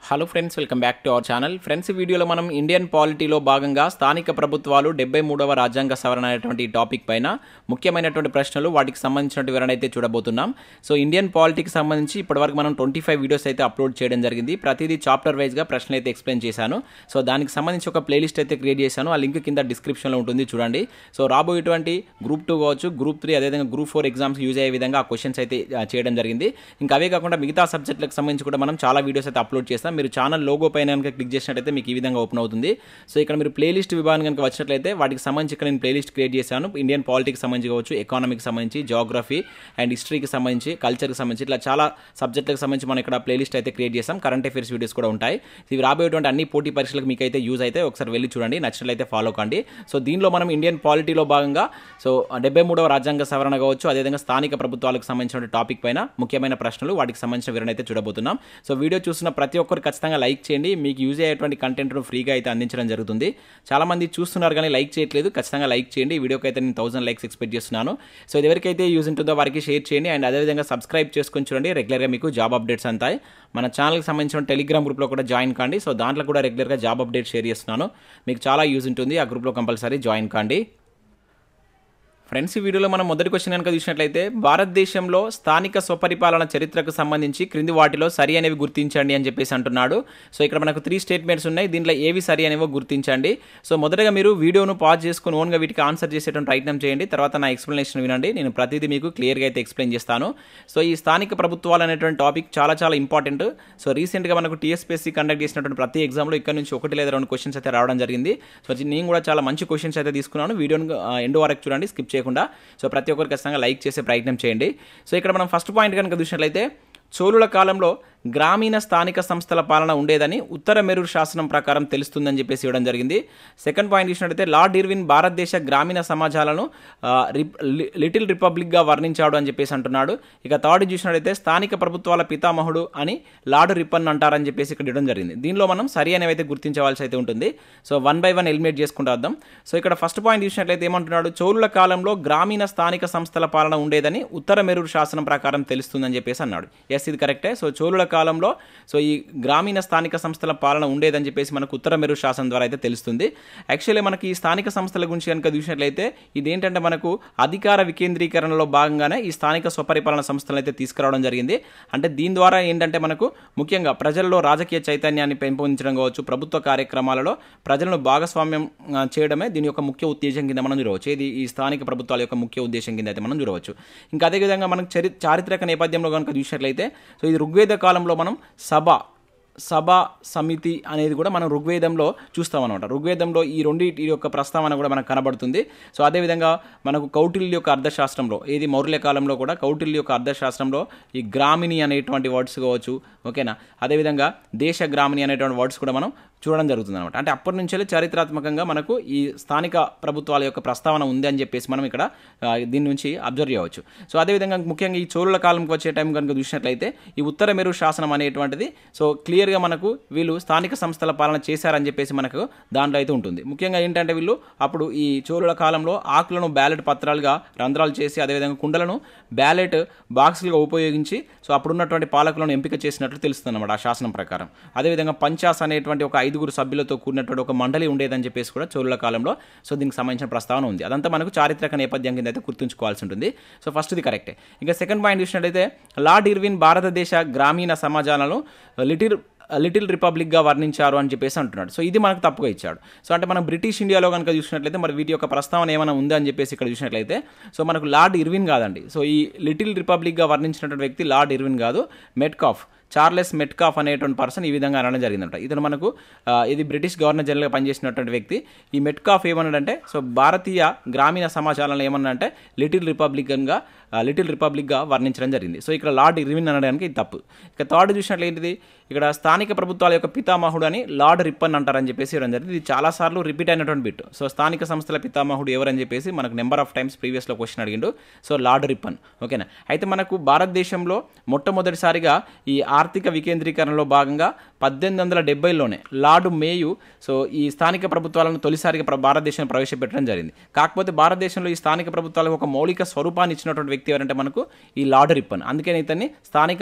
hello friends welcome back to our channel friends ఈ వీడియోలో మనం ఇండియన్ పాలిటీలో భాగంగా స్థానిక ప్రభుత్వాలు డెబ్బై మూడవ రాజ్యాంగ సవరణ అనేటువంటి టాపిక్ పైన ముఖ్యమైనటువంటి ప్రశ్నలు వాటికి సంబంధించినటువంటి వివరణ అయితే చూడబోతున్నాం సో ఇండియన్ పాలిటీకి సంబంధించి ఇప్పటివరకు మనం ట్వంటీ ఫైవ్ వీడియోస్ అయితే అప్లోడ్ చేయడం జరిగింది ప్రతిదీ చాప్టర్ వైజ్గా ప్రశ్నలు అయితే ఎక్స్ప్లెయిన్ చేశాను సో దానికి సంబంధించి ఒక ప్లేలిస్ట్ అయితే క్రియేట్ చేశాను ఆ లింక్ కింద డిస్క్రిప్షన్లో ఉంటుంది చూడండి సో రాబోయేటువంటి గ్రూప్ టూ కావచ్చు గ్రూప్ త్రీ అదేవిధంగా గ్రూప్ ఫోర్ ఎగ్జామ్స్ యూజ్ అయ్యే విధంగా ఆ క్వశ్చన్స్ అయితే ఆ, చేయడం జరిగింది ఇంకా అవే కాకుండా మిగతా సబ్జెక్టులకు సంబంధించి కూడా మనం చాలా వీడియోస్ అయితే అప్లోడ్ చేస్తాం మీరు ఛానల్ లోగో పైన కనుక క్లిక్ చేసినట్లయితే మీకు ఈ విధంగా ఓపెన్ అవుతుంది సో ఇక్కడ మీరు ప్లేలిస్ట్ విభాగం కనుక వచ్చినట్లయితే వాటికి సంబంధించి ఇక్కడ నేను ప్లేలిస్ట్ క్రియేట్ చేశాను ఇండియన్ పాలిటిక్స్ సంబంధించి కావచ్చు ఎకానమీకి సంబంధించి జాగ్రఫీ అండ్ హిస్టరీకి సంబంధించి కల్చర్కి సంబంధించి ఇట్లా చాలా సబ్జెక్టులకు సంబంధించి మనం ఇక్కడ ప్లేలిస్ట్ అయితే క్రియేట్ చేస్తాం కరెంట్ అఫేర్స్ వీడియోస్ కూడా ఉంటాయి ఇవి రాబోయేటువంటి అన్ని పోటీ పరీక్షలకు మీకు అయితే యూజ్ అయితే ఒకసారి వెళ్ళి చూడండి నచ్చినట్లయితే ఫాలో కండి సో దీనిలో మనం ఇండియన్ పాలిటీలో భాగంగా సో డెబ్బై మూడవ రాజ్యాంగ సవరణ కావచ్చు అదేవిధంగా స్థానిక ప్రభుత్వాలకు సంబంధించిన టాపిక్ పైన ముఖ్యమైన ప్రశ్నలు వాటికి సంబంధించిన వివరణ అయితే చూడబోతున్నాం సో వీడియో చూస్తున్న ప్రతి ఒక్కరు ఖచ్చితంగా లైక్ చేయండి మీకు యూజ్ అయ్యేటువంటి కంటెంట్ను ఫ్రీగా అయితే అందించడం జరుగుతుంది చాలా మంది చూస్తున్నారు కానీ లైక్ చేయట్లేదు ఖచ్చితంగా లైక్ చేయండి ఈ వీడియోకి అయితే నేను థౌసండ్ లైక్స్ ఎక్స్పెక్ట్ చేస్తున్నాను సో ఇది ఎవరికైతే యూజ్ ఉంటుందో వారికి షేర్ చేయండి అండ్ అదేవిధంగా సబ్స్క్రైబ్ చేసుకొని చూడండి రెగ్యులర్గా మీకు జాబ్ అప్డేట్స్ అంతాయి మన ఛానల్కి సంబంధించిన టెలిగ్రామ్ గ్రూప్లో కూడా జాయిన్ కాండి సో దాంట్లో కూడా రెగ్యులర్గా జాబ్ అప్డేట్ షేర్ చేస్తున్నాను మీకు చాలా యూజ్ ఉంటుంది ఆ గ్రూప్లో కంపల్సరీ జాయిన్ కాండి ఫ్రెండ్స్ ఈ వీడియోలో మనం మొదటి క్వశ్చన్ కనుక చూసినట్లయితే భారతదేశంలో స్థానిక స్వపరిపాలన చరిత్రకు సంబంధించి క్రింది వాటిలో సరి అనేవి గుర్తించండి అని చెప్పేసి అంటున్నాడు సో ఇక్కడ మనకు త్రీ స్టేట్మెంట్స్ ఉన్నాయి దీంట్లో ఏవి సరి అనేవో గుర్తించండి సో మొదటగా మీరు వీడియోను పాజ్ చేసుకుని ఓన్గా వీటికి ఆన్సర్ చేసేటువంటి ప్రయత్నం చేయండి తర్వాత నా ఎక్స్ప్లెనేషన్ వినండి నేను ప్రతిదీ మీకు క్లియర్గా అయితే ఎక్స్ప్లెయిన్ చేస్తాను సో ఈ స్థానిక ప్రభుత్వాలు అనేటువంటి టాపిక్ చాలా చాలా ఇంపార్టెంట్ సో రీసెంట్గా మనకు టీఎస్పీఎస్సీ కండక్ట్ చేసినటువంటి ప్రతి ఎగ్జామ్లో ఇక్కడ నుంచి ఒకటి లేదా రెండు క్వశ్చన్స్ అయితే రావడం జరిగింది సో నేను కూడా చాలా మంచి క్వశ్చన్స్ అయితే తీసుకున్నాను వీడియోని ఎండ్ వరకు చూడండి స్కిప్ చేయకుండా సో ప్రతి ఒక్కరు ఖచ్చితంగా లైక్ చేసే ప్రయత్నం చేయండి సో ఇక్కడ మనం ఫస్ట్ పాయింట్ కనుక చూసినట్లయితే చోళుల కాలంలో గ్రామీణ స్థానిక సంస్థల పాలన ఉండేదని ఉత్తర మెరూర్ శాసనం ప్రకారం తెలుస్తుందని చెప్పేసి ఇవ్వడం జరిగింది సెకండ్ పాయింట్ చూసినట్లయితే లార్డ్ ఇర్విన్ భారతదేశ గ్రామీణ సమాజాలను ఆ, రిప్- లి- లిటిల్ రిపబ్లిక్గా వర్ణించాడు అని చెప్పేసి అంటున్నాడు ఇక థర్డ్ చూసినట్లయితే స్థానిక ప్రభుత్వాల పితామహుడు అని లార్డ్ రిప్పన్ అంటారని చెప్పేసి ఇక్కడ ఇవ్వడం జరిగింది దీనిలో మనం సరి అనేవి అయితే గుర్తించవలసి అయితే ఉంటుంది so one by one eliminate చేసుకుంటూ వద్దాం సో ఇక్కడ ఫస్ట్ పాయింట్ చూసినట్లయితే ఏమంటున్నాడు చోళుల కాలంలో గ్రామీణ స్థానిక సంస్థల పాలన ఉండేదని ఉత్తర మెరూరు శాసనం ప్రకారం తెలుస్తుందని చెప్పేసి అన్నాడు ఎస్ ఇది కరెక్టే సో చోళుల కాలంలో సో ఈ గ్రామీణ స్థానిక సంస్థల పాలన ఉండేదని చెప్పేసి మనకు ఉత్తర మెరూరు శాసనం ద్వారా అయితే తెలుస్తుంది యాక్చువల్లీ మనకి ఈ స్థానిక సంస్థల గురించి కనుక చూసినట్లయితే ఇదేంటంటే మనకు అధికార వికేంద్రీకరణలో భాగంగానే ఈ స్థానిక స్వపరిపాలన సంస్థలను అయితే తీసుకురావడం జరిగింది అంటే దీని ద్వారా ఏంటంటే మనకు ముఖ్యంగా ప్రజల్లో రాజకీయ చైతన్యాన్ని పెంపొందించడం కావచ్చు ప్రభుత్వ కార్యక్రమాలలో ప్రజలను భాగస్వామ్యం ఆ, చేయడమే దీని యొక్క ముఖ్య ఉద్దేశం కింద మనం చూడవచ్చు ఇది ఈ స్థానిక ప్రభుత్వాల యొక్క ముఖ్య ఉద్దేశం కింద అయితే మనం చూడవచ్చు ఇంకా అదేవిధంగా మనం చరి చారిత్రక నేపథ్యంలో కనుక చూసినట్లయితే సో ఇది ఋగ్వేద కాలంలో మనం సభ సభ సమితి అనేది కూడా మనం ఋగ్వేదంలో చూస్తాం అనమాట ఋగ్వేదంలో ఈ రెండింటి యొక్క ప్రస్తావన కూడా మనకు కనబడుతుంది సో అదేవిధంగా మనకు కౌటిల్య యొక్క అర్థశాస్త్రంలో ఏది మౌర్య కాలంలో కూడా కౌటిల్య యొక్క అర్థశాస్త్రంలో ఈ గ్రామిణి అనేటువంటి వర్డ్స్ కావచ్చు ఓకేనా అదేవిధంగా దేశ గ్రామిణి అనేటువంటి వర్డ్స్ కూడా మనం చూడడం జరుగుతుంది అనమాట అంటే అప్పటి నుంచే చారిత్రాత్మకంగా మనకు ఈ స్థానిక ప్రభుత్వాల యొక్క ప్రస్తావన ఉంది అని చెప్పేసి మనం ఇక్కడ ఆ, దీని నుంచి అబ్జర్వ్ చేయవచ్చు సో అదేవిధంగా ముఖ్యంగా ఈ చోళుల కాలంకి వచ్చే టైం కనుక చూసినట్లయితే ఈ ఉత్తర మెరు శాసనం అనేటువంటిది సో క్లియర్గా మనకు వీళ్ళు స్థానిక సంస్థల పాలన చేశారని చెప్పేసి మనకు దాంట్లో అయితే ఉంటుంది ముఖ్యంగా ఏంటంటే వీళ్ళు అప్పుడు ఈ చోళుల కాలంలో ఆకులను బ్యాలెట్ పత్రాలుగా రంధ్రాలు చేసి అదేవిధంగా కుండలను బ్యాలెట్ బాక్సులుగా ఉపయోగించి సో అప్పుడున్నటువంటి పాలకులను ఎంపిక చేసినట్లు తెలుస్తుంది అనమాట ఆ శాసనం ప్రకారం అదేవిధంగా పంచాస్ అనేటువంటి ఒక ఐదుగురు సభ్యులతో కూడినటువంటి ఒక మండలి ఉండేదని చెప్పేసి కూడా చోళుల కాలంలో సో దీనికి సంబంధించిన ప్రస్తావన ఉంది అదంతా మనకు చారిత్రక నేపథ్యం కింద అయితే గుర్తుంచుకోవాల్సి ఉంటుంది సో ఫస్ట్ ఇది కరెక్టే ఇంకా సెకండ్ పాయింట్ చూసినట్లయితే లార్డ్ ఇర్విన్ భారతదేశ గ్రామీణ సమాజాలను లిటిల్ లిటిల్ రిపబ్లిక్గా వర్ణించారు అని చెప్పేసి అంటున్నాడు సో ఇది మనకు తప్పుగా ఇచ్చాడు సో అంటే మనం బ్రిటిష్ ఇండియాలో కనుక చూసినట్లయితే మరి వీటి యొక్క ప్రస్తావన ఏమైనా ఉందా అని చెప్పేసి ఇక్కడ చూసినట్లయితే సో మనకు లార్డ్ ఇర్విన్ కాదండి సో ఈ లిటిల్ రిపబ్లిక్గా వర్ణించినటువంటి వ్యక్తి లార్డ్ ఇర్విన్ కాదు మెట్కాఫ్ చార్లెస్ మెట్కాఫ్ అనేటువంటి పర్సన్ ఈ విధంగా అనడం జరిగిందంట ఇతను మనకు ఆ, ఇది బ్రిటిష్ గవర్నర్ జనరల్గా పనిచేసినటువంటి వ్యక్తి ఈ మెట్కాఫ్ ఏమన్నాడంటే సో భారతీయ గ్రామీణ సమాచారాలను ఏమన్నాడంటే లిటిల్ రిపబ్లికన్గా లిటిల్ రిపబ్లిక్గా వర్ణించడం జరిగింది సో ఇక్కడ లార్డ్ ఇర్విన్ అనడానికి ఇది తప్పు ఇక థర్డ్ చూసినట్లు ఏంటిది ఇక్కడ స్థానిక ప్రభుత్వాల యొక్క పితామహుడు అని లార్డ్ రిప్పన్ అంటారని చెప్పేసి ఇవ్వడం జరిగింది ఇది చాలాసార్లు రిపీట్ అయినటువంటి బిట్ సో స్థానిక సంస్థల పితామహుడు ఎవరని చెప్పేసి మనకు నెంబర్ ఆఫ్ టైమ్స్ ప్రీవియస్లో క్వశ్చన్ అడిగిండు సో లార్డ్ రిప్పన్ ఓకేనా అయితే మనకు భారతదేశంలో మొట్టమొదటిసారిగా ఈ ఆర్థిక వికేంద్రీకరణలో భాగంగా పద్దెనిమిది వందల డెబ్బైలోనే లార్డ్ మేయు సో ఈ స్థానిక ప్రభుత్వాలను తొలిసారిగా ప్ర- భారతదేశంలో ప్రవేశపెట్టడం జరిగింది కాకపోతే భారతదేశంలో ఈ స్థానిక ప్రభుత్వాలకు ఒక మౌలిక స్వరూపాన్ని ఇచ్చినటువంటి వ్యక్తి ఎవరంటే మనకు ఈ లార్డ్ రిప్పన్ అందుకని ఇతన్ని స్థానిక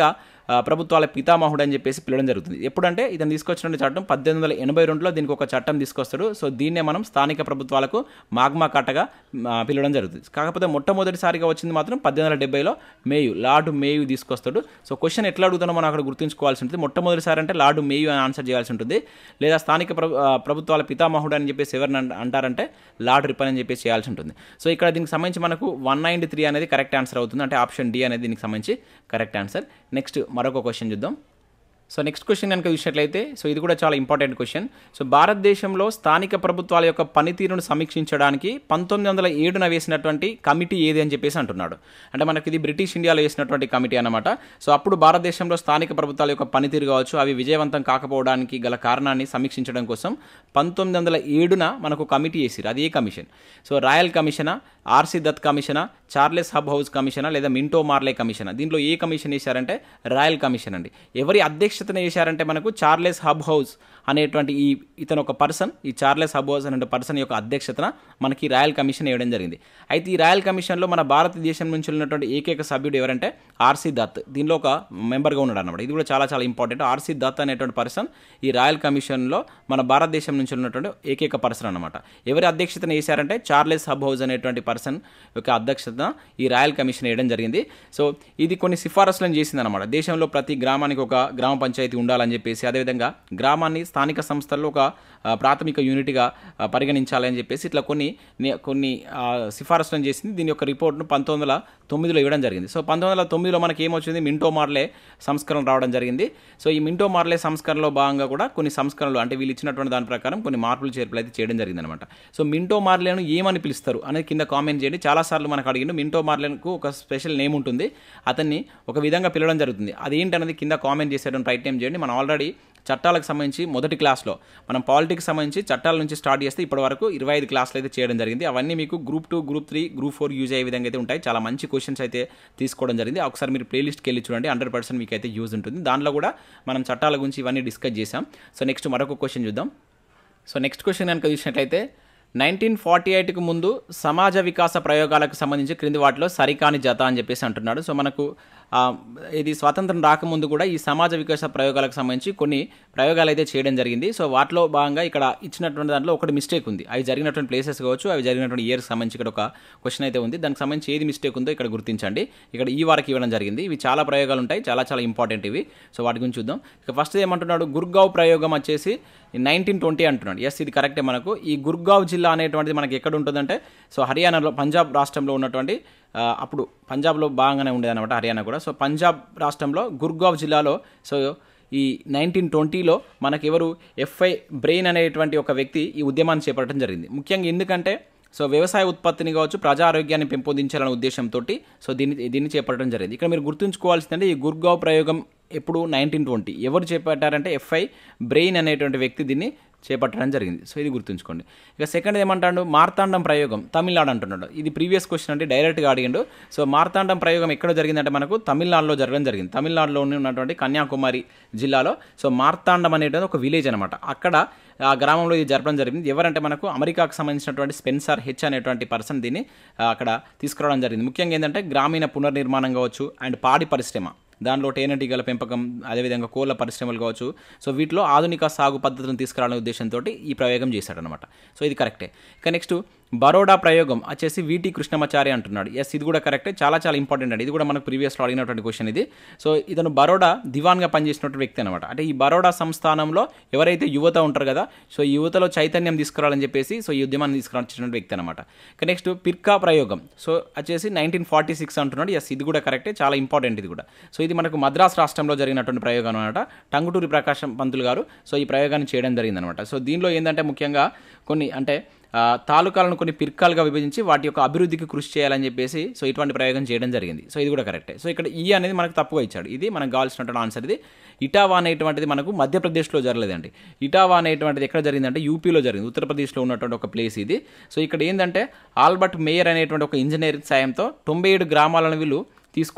ఆ, ప్రభుత్వాల పితామహుడు అని చెప్పేసి పిలవడం జరుగుతుంది ఎప్పుడంటే ఇతను తీసుకొచ్చిన చట్టం పద్దెనిమిది వందల ఎనభై రెండులో దీనికి ఒక చట్టం తీసుకొస్తాడు సో దీన్నే మనం స్థానిక ప్రభుత్వాలకు మాగ్మా కట్టగా ఆ, పిలవడం జరుగుతుంది కాకపోతే మొట్టమొదటిసారిగా వచ్చింది మాత్రం పద్దెనిమిది వందల డెబ్బైలో మేయు లార్డు మేయు తీసుకొస్తాడు సో క్వశ్చన్ ఎట్లా అడుగుతానో మనం అక్కడ గుర్తుంచుకోవాల్సి ఉంటుంది మొట్టమొదటిసారి అంటే లార్డు మేయు అని ఆన్సర్ చేయాల్సి ఉంటుంది లేదా స్థానిక ప్రభు ఆ, ప్రభుత్వాల పితామహుడు అని చెప్పేసి ఎవరిని అంట- అంటారంటే లార్డ్ రిపన్ అని చెప్పేసి చేయాల్సి ఉంటుంది సో ఇక్కడ దీనికి సంబంధించి మనకు వన్ నైంటీ త్రీ అనేది కరెక్ట్ ఆన్సర్ అవుతుంది అంటే ఆప్షన్ డి అనేది దీనికి సంబంధించి కరెక్ట్ ఆన్సర్ నెక్స్ట్ మరొక క్వశ్చన్ చూద్దాం సో నెక్స్ట్ క్వశ్చన్ కనుక చూసినట్లయితే సో ఇది కూడా చాలా ఇంపార్టెంట్ క్వశ్చన్ సో భారతదేశంలో స్థానిక ప్రభుత్వాల యొక్క పనితీరును సమీక్షించడానికి పంతొమ్మిది వందల ఏడున వేసినటువంటి కమిటీ ఏది అని చెప్పేసి అంటున్నాడు అంటే మనకి ఇది బ్రిటిష్ ఇండియాలో వేసినటువంటి కమిటీ అన్నమాట సో అప్పుడు భారతదేశంలో స్థానిక ప్రభుత్వాల యొక్క పనితీరు కావచ్చు అవి విజయవంతం కాకపోవడానికి గల కారణాన్ని సమీక్షించడం కోసం పంతొమ్మిది వందల ఏడున మనకు కమిటీ వేసిరు అది ఏ కమిషన్ సో రాయల్ కమిషనా ఆర్సీ దత్ కమిషనా చార్లెస్ హబ్ హౌస్ కమిషనా లేదా మింటో మార్లే కమిషనా దీంట్లో ఏ కమిషన్ వేశారంటే రాయల్ కమిషన్ అండి ఎవరి అధ్యక్షతన వేశారంటే మనకు చార్లెస్ హబ్ హౌస్ అనేటువంటి ఈ ఇతను ఒక పర్సన్ ఈ చార్లెస్ హబ్ హౌస్ అనే పర్సన్ యొక్క అధ్యక్షతన మనకి రాయల్ కమిషన్ వేయడం జరిగింది అయితే ఈ రాయల్ కమిషన్లో మన భారతదేశం నుంచి ఉన్నటువంటి ఏకైక సభ్యుడు ఎవరంటే ఆర్సీ దత్ దీనిలో ఒక మెంబర్గా ఉన్నాడు అనమాట ఇది కూడా చాలా చాలా ఇంపార్టెంట్ ఆర్సీ దత్ అనేటువంటి పర్సన్ ఈ రాయల్ కమిషన్లో మన భారతదేశం నుంచి ఉన్నటువంటి ఏకైక పర్సన్ అనమాట ఎవరి అధ్యక్షతన వేశారంటే చార్లెస్ హబ్ హౌస్ అనేటువంటి పర్సన్ యొక్క అధ్యక్షతన ఈ రాయల్ కమిషన్ వేయడం జరిగింది సో ఇది కొన్ని సిఫారసులను చేసింది అనమాట దేశంలో ప్రతి గ్రామానికి ఒక గ్రామ పంచాయతీ ఉండాలని చెప్పేసి అదేవిధంగా గ్రామాన్ని స్థానిక సంస్థల్లో ఒక ఆ, ప్రాథమిక యూనిట్గా ఆ, పరిగణించాలని చెప్పేసి ఇట్లా కొన్ని ని- కొన్ని ఆ, సిఫారసులను చేసింది దీని యొక్క రిపోర్ట్ను పంతొమ్మిది వందల తొమ్మిదిలో ఇవ్వడం జరిగింది సో పంతొమ్మిది వందల తొమ్మిదిలో మనకి ఏమొచ్చింది మింటో మార్లే సంస్కరణ రావడం జరిగింది సో ఈ మింటో మార్లే సంస్కరణలో భాగంగా కూడా కొన్ని సంస్కరణలు అంటే వీళ్ళు ఇచ్చినటువంటి దాని ప్రకారం కొన్ని మార్పులు చేర్పులు అయితే చేయడం జరిగింది అనమాట సో మింటో మార్లేను ఏమని పిలుస్తారు అనేది కింద కామెంట్ చేయండి చాలాసార్లు మనకు అడిగిండు మింటో మార్లేకు ఒక స్పెషల్ నేమ్ ఉంటుంది అతన్ని ఒక విధంగా పిలవడం జరుగుతుంది అది ఏంటనేది కింద కామెంట్ చేసేయడం రైట్ టైం చేయండి మనం ఆల్రెడీ చట్టాలకు సంబంధించి మొదటి క్లాస్లో మనం పాలిటిక్స్ సంబంధించి చట్టాల నుంచి స్టార్ట్ చేస్తే ఇప్పటి వరకు ఇరవై ఐదు క్లాసులు అయితే చేయడం జరిగింది అవన్నీ మీకు group two group three group four use అయ్యే విధంగా అయితే ఉంటాయి చాలా మంచి క్వశ్చన్స్ అయితే తీసుకోవడం జరిగింది ఒకసారి మీరు ప్లేలిస్ట్కి వెళ్ళి చూడండి హండ్రెడ్ పర్సెంట్ మీకు అయితే యూజ్ ఉంటుంది దాంట్లో కూడా మనం చట్టాల గురించి ఇవన్నీ డిస్కస్ చేసాం సో నెక్స్ట్ మరొక క్వశ్చన్ చూద్దాం సో నెక్స్ట్ క్వశ్చన్ కనుక చూసినట్లయితే నైన్టీన్ ఫార్టీ ఎయిట్కి ముందు సమాజ వికాస ప్రయోగాలకు సంబంధించి క్రింది వాటిలో సరికాని జత అని చెప్పేసి అంటున్నాడు సో మనకు ఆ, ఇది స్వాతంత్రం రాకముందు కూడా ఈ సమాజ వికాస ప్రయోగాలకు సంబంధించి కొన్ని ప్రయోగాలు అయితే చేయడం జరిగింది సో వాటిలో భాగంగా ఇక్కడ ఇచ్చినటువంటి దాంట్లో ఒకటి మిస్టేక్ ఉంది అవి జరిగినటువంటి ప్లేసెస్ కావచ్చు అవి జరిగినటువంటి ఇయర్స్ సంబంధించి ఇక్కడ ఒక క్వశ్చన్ అయితే ఉంది దానికి సంబంధించి ఏది మిస్టేక్ ఉందో ఇక్కడ గుర్తించండి ఇక్కడ ఈ వారికి ఇవ్వడం జరిగింది ఇవి చాలా ప్రయోగాలు ఉంటాయి చాలా చాలా ఇంపార్టెంట్ ఇవి సో వాటి గురించి చూద్దాం ఇక ఫస్ట్ ఏమంటున్నాడు గుర్గావ్ ప్రయోగం వచ్చేసి నైన్టీన్ ట్వంటీ అంటున్నాడు ఎస్ ఇది కరెక్టే మనకు ఈ గుర్గావ్ జిల్లా అనేటువంటిది మనకి ఎక్కడ ఉంటుందంటే సో హర్యానాలో పంజాబ్ రాష్ట్రంలో ఉన్నటువంటి ఆ, అప్పుడు పంజాబ్లో బాగానే ఉండేదన్నమాట హర్యానా కూడా సో పంజాబ్ రాష్ట్రంలో గుర్గావ్ జిల్లాలో సో ఈ నైన్టీన్ ట్వంటీలో మనకెవరు ఎఫ్ఐ బ్రెయిన్ అనేటువంటి ఒక వ్యక్తి ఈ ఉద్యమాన్ని చేపట్టడం జరిగింది ముఖ్యంగా ఎందుకంటే సో వ్యవసాయ ఉత్పత్తిని కావచ్చు ప్రజా ఆరోగ్యాన్ని పెంపొందించాలనే ఉద్దేశంతో సో దీన్ని దీన్ని చేపట్టడం జరిగింది ఇక్కడ మీరు గుర్తుంచుకోవాల్సిందంటే ఈ గుర్గావ్ ప్రయోగం ఎప్పుడు నైన్టీన్ ట్వంటీ ఎవరు చేపట్టారంటే ఎఫ్ఐ బ్రెయిన్ అనేటువంటి వ్యక్తి దీన్ని చేపట్టడం జరిగింది సో ఇది గుర్తుంచుకోండి ఇక సెకండ్ ఏమంటాడు మార్తాండం ప్రయోగం తమిళనాడు అంటున్నాడు ఇది ప్రీవియస్ క్వశ్చన్ అంటే డైరెక్ట్గా అడిగిండు సో మార్తాండం ప్రయోగం ఎక్కడ జరిగిందంటే మనకు తమిళనాడులో జరగడం జరిగింది తమిళనాడులో ఉన్నటువంటి కన్యాకుమారి జిల్లాలో సో మార్తాండం అనేటువంటి ఒక విలేజ్ అనమాట అక్కడ ఆ గ్రామంలో ఇది జరపడం జరిగింది ఎవరంటే మనకు అమెరికాకు సంబంధించినటువంటి స్పెన్సర్ హెచ్ అనేటువంటి పర్సన్ దీన్ని ఆ, అక్కడ తీసుకురావడం జరిగింది ముఖ్యంగా ఏంటంటే గ్రామీణ పునర్నిర్మాణం కావచ్చు అండ్ పాడి పరిశ్రమ దానిలో తేనెటీగల పెంపకం అదేవిధంగా కోళ్ళ పరిశ్రమలు కావచ్చు సో వీటిలో ఆధునిక సాగు పద్ధతులను తీసుకురావాలనే ఉద్దేశంతో ఈ ప్రయోగం చేశాడనమాట సో ఇది కరెక్టే ఇక నెక్స్ట్ బరోడా ప్రయోగం వచ్చేసి వీటి కృష్ణమాచారి అంటున్నాడు ఎస్ ఇది కూడా కరెక్టే చాలా చాలా ఇంపార్టెంట్ అండి ఇది కూడా మనకు ప్రీవియస్లో అడిగినటువంటి క్వశ్చన్ ఇది సో ఇతను బరోడా దివాన్గా పనిచేసినటువంటి వ్యక్తి అనమాట అంటే ఈ బరోడా సంస్థానంలో ఎవరైతే యువత ఉంటారు కదా సో ఈ యువతలో చైతన్యం తీసుకురావాలని చెప్పేసి సో ఈ ఉద్యమాన్ని తీసుకురావాల్సినటువంటి వ్యక్తి అనమాట ఇక నెక్స్ట్ పిర్కా ప్రయోగం సో వచ్చేసి నైన్టీన్ ఫార్టీ సిక్స్ అంటున్నాడు ఎస్ ఇది కూడా కరెక్టే చాలా ఇంపార్టెంట్ ఇది కూడా సో ఇది మనకు మద్రాస్ రాష్ట్రంలో జరిగినటువంటి ప్రయోగం అనమాట టంగుటూరి ప్రకాశం పంతులు గారు సో ఈ ప్రయోగాన్ని చేయడం జరిగిందనమాట సో దీనిలో ఏంటంటే ముఖ్యంగా కొన్ని అంటే ఆ, తాలూకాలను కొన్ని పిర్కాలుగా విభజించి వాటి యొక్క అభివృద్ధికి కృషి చేయాలని చెప్పేసి సో ఇటువంటి ప్రయోగం చేయడం జరిగింది సో ఇది కూడా కరెక్టే సో ఇక్కడ ఈ అనేది మనకు తప్పుగా ఇచ్చాడు ఇది మనకు కావాల్సినటువంటి ఆన్సర్ ఇది ఇటావా అనేటువంటిది మనకు మధ్యప్రదేశ్లో జరగలేదండి ఇటావా అనేటువంటిది ఎక్కడ జరిగిందంటే యూపీలో జరిగింది ఉత్తరప్రదేశ్లో ఉన్నటువంటి ఒక ప్లేస్ ఇది సో ఇక్కడ ఏంటంటే ఆల్బర్ట్ మేయర్ అనేటువంటి ఒక ఇంజనీర్ సాయంతో తొంభై ఏడు గ్రామాలను వీళ్ళు తీసుకొని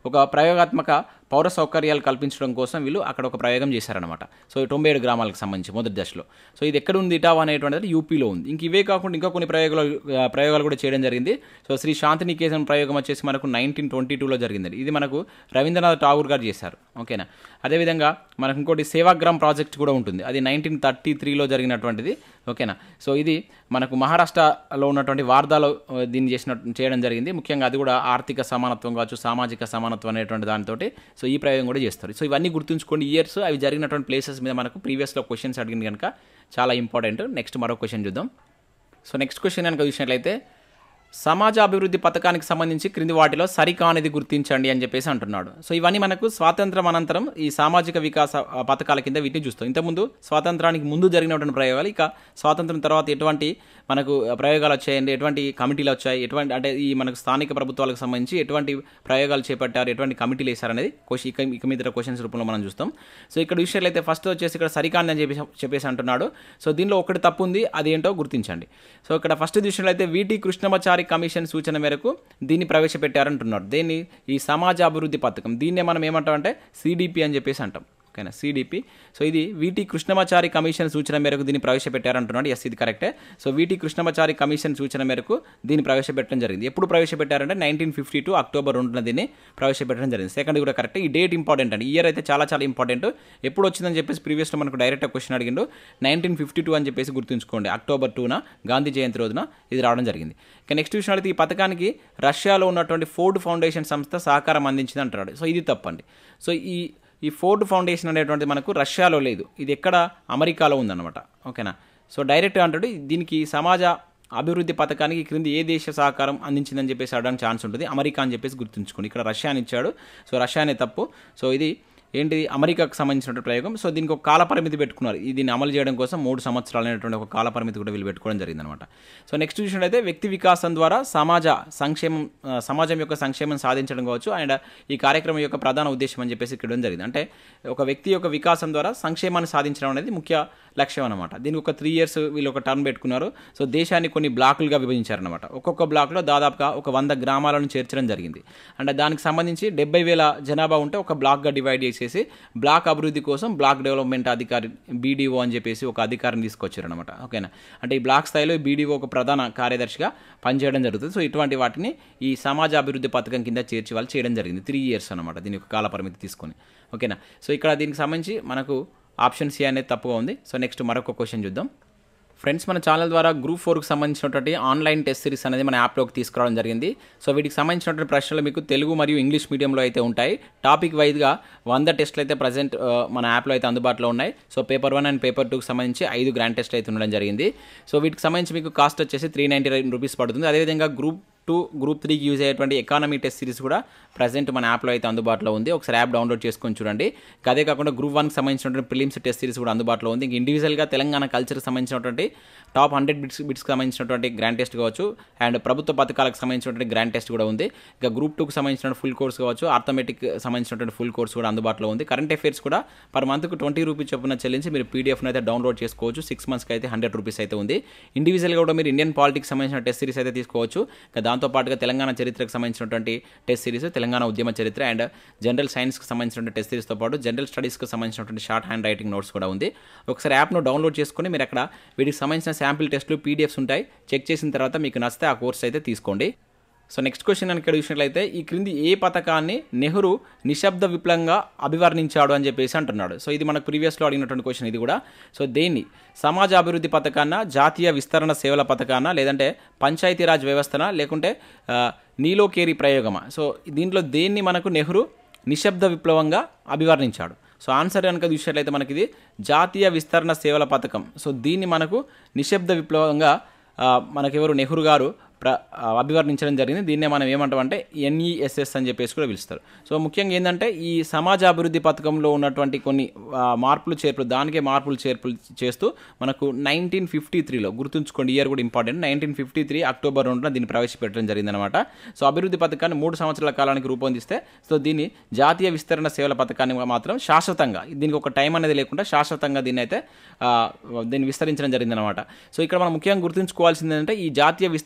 ఒక ప్రయోగాత్మక పౌర సౌకర్యాలు కల్పించడం కోసం వీళ్ళు అక్కడ ఒక ప్రయోగం చేశారనమాట సో తొంభై ఏడు గ్రామాలకు సంబంధించి మొదటి దశలో సో ఇది ఎక్కడ ఉంది ఇటావా అనేటువంటిది యూపీలో ఉంది ఇంక ఇవే కాకుండా ఇంకా కొన్ని ప్రయోగాలు ఆ, ప్రయోగాలు కూడా చేయడం జరిగింది సో శ్రీ శాంతినికేతన్ ప్రయోగం వచ్చేసి మనకు నైన్టీన్ ట్వంటీ టూలో జరిగింది ఇది మనకు రవీంద్రనాథ్ ఠాగూర్ గారు చేశారు ఓకేనా అదేవిధంగా మనకు ఇంకోటి సేవాగ్రామ్ ప్రాజెక్ట్ కూడా ఉంటుంది అది నైన్టీన్ థర్టీ త్రీలో జరిగినటువంటిది ఓకేనా సో ఇది మనకు మహారాష్ట్రలో ఉన్నటువంటి వార్దాలో ఆ, దీన్ని చేసిన చేయడం జరిగింది ముఖ్యంగా అది కూడా ఆర్థిక సమానత్వం కావచ్చు సామాజిక సమానత్వం అనేటువంటి దానితోటి సో ఈ ప్రయోగం కూడా చేస్తారు సో ఇవన్నీ గుర్తుంచుకోండి ఇయర్స్ అవి జరిగినటువంటి ప్లేసెస్ మీద మనకు ప్రీవియస్లో క్వశ్చన్స్ అడిగింది కనుక చాలా ఇంపార్టెంట్ నెక్స్ట్ మరో క్వశ్చన్ చూద్దాం సో నెక్స్ట్ క్వశ్చన్ కనుక చూసినట్లయితే సమాజ అభివృద్ధి పథకానికి సంబంధించి క్రింది వాటిలో సరికానిది గుర్తించండి అని చెప్పేసి అంటున్నాడు సో ఇవన్నీ మనకు స్వాతంత్రం అనంతరం ఈ సామాజిక వికాస ఆ, పథకాల కింద వీటిని చూస్తాం ఇంతకుముందు స్వాతంత్రానికి ముందు జరిగినటువంటి ప్రయోగాలు ఇక స్వాతంత్రం తర్వాత ఎటువంటి మనకు ప్రయోగాలు వచ్చాయండి ఎటువంటి కమిటీలు వచ్చాయి ఎటువంటి అంటే ఈ మనకు స్థానిక ప్రభుత్వాలకు సంబంధించి ఎటువంటి ప్రయోగాలు చేపట్టారు ఎటువంటి కమిటీలు వేశారనేది క్వశ్చన్ ఇక ఇక మీద క్వశ్చన్స్ రూపంలో మనం చూస్తాం సో ఇక్కడ విషయాలు అయితే ఫస్ట్ వచ్చేసి ఇక్కడ సరికాని అని చెప్పేసి చెప్పేసి అంటున్నాడు సో దీనిలో ఒకటి తప్పు ఉంది అది ఏంటో గుర్తించండి సో ఇక్కడ ఫస్ట్ విషయంలో అయితే వీటి కృష్ణమాచారి కమిషన్ సూచన మేరకు దీన్ని ప్రవేశపెట్టారంటున్నారు దీన్ని ఈ సమాజ అభివృద్ధి పథకం దీన్నే మనం ఏమంటాం అంటే సిడిపి అని చెప్పేసి అంటాం ఓకేనా సిడిపి సో ఇది వీటి కృష్ణమాచారి కమిషన్ సూచన మేరకు దీన్ని ప్రవేశపెట్టారంటున్నాడు ఎస్ ఇది కరెక్టే సో వీటి కృష్ణమాచారి కమిషన్ సూచన మేరకు దీన్ని ప్రవేశపెట్టడం జరిగింది ఎప్పుడు ప్రవేశపెట్టారంటే నైన్టీన్ ఫిఫ్టీ టూ అక్టోబర్ రెండున దీన్ని ప్రవేశపెట్టడం జరిగింది సెకండ్ కూడా కరెక్ట్ ఈ డేట్ ఇంపార్టెంట్ అండి ఇయర్ అయితే చాలా చాలా ఇంపార్టెంట్ ఎప్పుడు వచ్చిందని చెప్పేసి ప్రీవియస్లో మనకు డైరెక్ట్ క్వశ్చన్ అడిగిండు నైన్టీన్ ఫిఫ్టీ టూ అని చెప్పేసి గుర్తుంచుకోండి అక్టోబర్ టూన గాంధీ జయంతి రోజున ఇది రావడం జరిగింది ఇక నెక్స్ట్ విషయం అయితే ఈ పథకానికి రష్యాలో ఉన్నటువంటి ఫోర్డ్ ఫౌండేషన్ సంస్థ సహకారం అందించింది అంటున్నాడు సో ఇది తప్పండి సో ఈ ఈ ఫోర్డ్ ఫౌండేషన్ అనేటువంటిది మనకు రష్యాలో లేదు ఇది ఎక్కడ అమెరికాలో ఉందన్నమాట ఓకేనా సో డైరెక్ట్ అంటాడు దీనికి సమాజ అభివృద్ధి పథకానికి ఈ క్రింది ఏ దేశ సహకారం అందించిందని చెప్పేసి అడగడానికి ఛాన్స్ ఉంటుంది అమెరికా అని చెప్పేసి గుర్తుంచుకోండి ఇక్కడ రష్యా అని ఇచ్చాడు సో రష్యా అనే తప్పు సో ఇది ఏంటిది అమెరికాకు సంబంధించినటువంటి ప్రయోగం సో దీనికి ఒక కాల పరిమితి పెట్టుకున్నారు ఇది దీన్ని అమలు చేయడం కోసం మూడు సంవత్సరాలు అనేటువంటి ఒక కాల పరిమితి కూడా వీళ్ళు పెట్టుకోవడం జరిగిందనమాట సో నెక్స్ట్ చూసినట్టయితే వ్యక్తి వికాసం ద్వారా సమాజ సంక్షేమం ఆ, సమాజం యొక్క సంక్షేమం సాధించడం కావచ్చు అండ్ ఈ కార్యక్రమం యొక్క ప్రధాన ఉద్దేశం అని చెప్పేసి ఇక్కడ జరిగింది అంటే ఒక వ్యక్తి యొక్క వికాసం ద్వారా సంక్షేమాన్ని సాధించడం అనేది ముఖ్య లక్ష్యం అనమాట దీనికి ఒక త్రీ ఇయర్స్ వీళ్ళు ఒక టర్మ్ పెట్టుకున్నారు సో దేశాన్ని కొన్ని బ్లాకులుగా విభజించారనమాట ఒక్కొక్క బ్లాక్లో దాదాపుగా ఒక వంద గ్రామాలను చేర్చడం జరిగింది అంటే దానికి సంబంధించి డెబ్బై వేల జనాభా ఉంటే ఒక బ్లాక్గా డివైడ్ చేసేసి బ్లాక్ అభివృద్ధి కోసం బ్లాక్ డెవలప్మెంట్ అధికారి బీడీఓ అని చెప్పేసి ఒక అధికారిని తీసుకొచ్చారనమాట ఓకేనా అంటే ఈ బ్లాక్ స్థాయిలో బీడీఓ ఒక ప్రధాన కార్యదర్శిగా పనిచేయడం జరుగుతుంది సో ఇటువంటి వాటిని ఈ సమాజ అభివృద్ధి పథకం కింద చేర్చి వాళ్ళు చేయడం జరిగింది త్రీ ఇయర్స్ అనమాట దీని యొక్క కాల పరిమితి తీసుకొని ఓకేనా సో ఇక్కడ దీనికి సంబంధించి మనకు ఆప్షన్ సి అనేది తప్పుగా ఉంది సో నెక్స్ట్ మరొక క్వశ్చన్ చూద్దాం ఫ్రెండ్స్ మన ఛానల్ ద్వారా గ్రూప్ ఫోర్కి సంబంధించినటువంటి ఆన్లైన్ టెస్ట్ సిరీస్ అనేది మన యాప్లోకి తీసుకురావడం జరిగింది సో వీటికి సంబంధించినటువంటి ప్రశ్నలు మీకు తెలుగు మరియు ఇంగ్లీష్ మీడియంలో అయితే ఉంటాయి టాపిక్ వైజ్గా వంద టెస్ట్లు అయితే ప్రజెంట్ మన యాప్లో అయితే అందుబాటులో ఉన్నాయి so paper one and paper టూకి సంబంధించి ఐదు గ్రాండ్ టెస్ట్ అయితే ఉండడం జరిగింది సో వీటికి సంబంధించి మీకు కాస్ట్ వచ్చేసి త్రీ నైంటీ రూపీస్ పడుతుంది అదేవిధంగా గ్రూప్ టూ గ్రూప్ త్రీకి యూజ్ అయ్యేటువంటి ఎకానమీ టెస్ట్ సిరీస్ కూడా ప్రజెంట్ మన యాప్లో అయితే అందుబాటులో ఉంది ఒకసారి యాప్ డౌన్లోడ్ చేసుకొని చూడండి ఇంకా అదే కాకుండా గ్రూప్ వన్కి సంబంధించినటువంటి ప్రిలిమ్స్ టెస్ట్ సిరీస్ కూడా అందుబాటులో ఉంది ఇంక ఇండివిజువల్గా తెలంగాణ కల్చర్కి సంబంధించినటువంటి టాప్ హండ్రెడ్ బిట్స్ బిట్స్కి సంబంధించినటువంటి గ్రాండ్ టెస్ట్ కావచ్చు అండ్ ప్రభుత్వ పథకాలకు సంబంధించినటువంటి గ్రాండ్ టెస్ట్ కూడా ఉంది ఇక గ్రూప్ టూకి సంబంధించిన ఫుల్ కోర్స్ కావచ్చు ఆర్థమెటిక్ సంబంధించినటువంటి ఫుల్ కోర్స్ కూడా అందుబాటులో ఉంది కరెంట్ అఫైర్స్ కూడా పర్ మంత్కు ట్వంటీ రూపీస్ చొప్పున చెల్లించి మీరు పీడిఎఫ్ని అయితే డౌన్లోడ్ చేసుకోవచ్చు సిక్స్ మంత్స్కి అయితే హండ్రెడ్ రూపీస్ అయితే ఉంది ఇండివిజువల్గా కూడా మీరు ఇండియన్ పాలిటిక్స్ సంబంధించిన టెస్ట్ సిరీస్ అయితే తీసుకోవచ్చు ఇక దాంతోపాటుగా తెలంగాణ చరిత్రకు సంబంధించినటువంటి టెస్ట్ సిరీస్ తెలంగాణ ఉద్యమ చరిత్ర అండ్ జనరల్ సైన్స్కి సంబంధించినటువంటి టెస్ట్ సిరీస్తో పాటు జనరల్ స్టడీస్కి సంబంధించినటువంటి షార్ట్ హ్యాండ్ రైటింగ్ నోట్స్ కూడా ఉంది ఒకసారి యాప్ను డౌన్లోడ్ చేసుకొని మీరు అక్కడ వీటికి సంబంధించిన శాంపిల్ టెస్ట్లు పీడిఎఫ్స్ ఉంటాయి చెక్ చేసిన తర్వాత మీకు నచ్చితే ఆ కోర్స్ అయితే తీసుకోండి సో నెక్స్ట్ క్వశ్చన్ కనుక చూసినట్లయితే ఈ క్రింది ఏ పథకాన్ని నెహ్రూ నిశ్శబ్ద విప్లవంగా అభివర్ణించాడు అని చెప్పేసి అంటున్నాడు సో ఇది మనకు ప్రీవియస్లో అడిగినటువంటి క్వశ్చన్ ఇది కూడా సో దేన్ని సమాజ అభివృద్ధి పథకాన్న జాతీయ విస్తరణ సేవల పథకాన్న లేదంటే పంచాయతీరాజ్ వ్యవస్థన లేకుంటే ఆ, నీలోకేరి ప్రయోగమా సో దీంట్లో దేన్ని మనకు నెహ్రూ నిశ్శబ్ద విప్లవంగా అభివర్ణించాడు సో ఆన్సర్ కనుక చూసినట్లయితే మనకి ఇది జాతీయ విస్తరణ సేవల పథకం సో దీన్ని మనకు నిశ్శబ్ద విప్లవంగా ఆ, మనకెవరు నెహ్రూ గారు ప్ర ఆ, అభివర్ణించడం జరిగింది దీన్నే మనం ఏమంటామంటే ఎన్ఈఎస్ఎస్ అని చెప్పేసి కూడా పిలుస్తారు సో ముఖ్యంగా ఏంటంటే ఈ సమాజ అభివృద్ధి పథకంలో ఉన్నటువంటి కొన్ని ఆ, మార్పులు చేర్పులు దానికే మార్పులు చేర్పులు చేస్తూ మనకు నైన్టీన్ ఫిఫ్టీ త్రీలో గుర్తుంచుకోండి ఇయర్ కూడా important nineteen fifty three October రెండున దీన్ని ప్రవేశపెట్టడం జరిగిందనమాట సో అభివృద్ధి పథకాన్ని మూడు సంవత్సరాల కాలానికి రూపొందిస్తే సో దీన్ని జాతీయ విస్తరణ సేవల పథకాన్ని మాత్రం శాశ్వతంగా దీనికి ఒక టైం అనేది లేకుండా శాశ్వతంగా దీన్ని అయితే ఆ, దీన్ని విస్తరించడం జరిగిందనమాట సో ఇక్కడ మనం ముఖ్యంగా గుర్తుంచుకోవాల్సింది ఏంటంటే ఈ జాతీయ విస్తరణ సేవల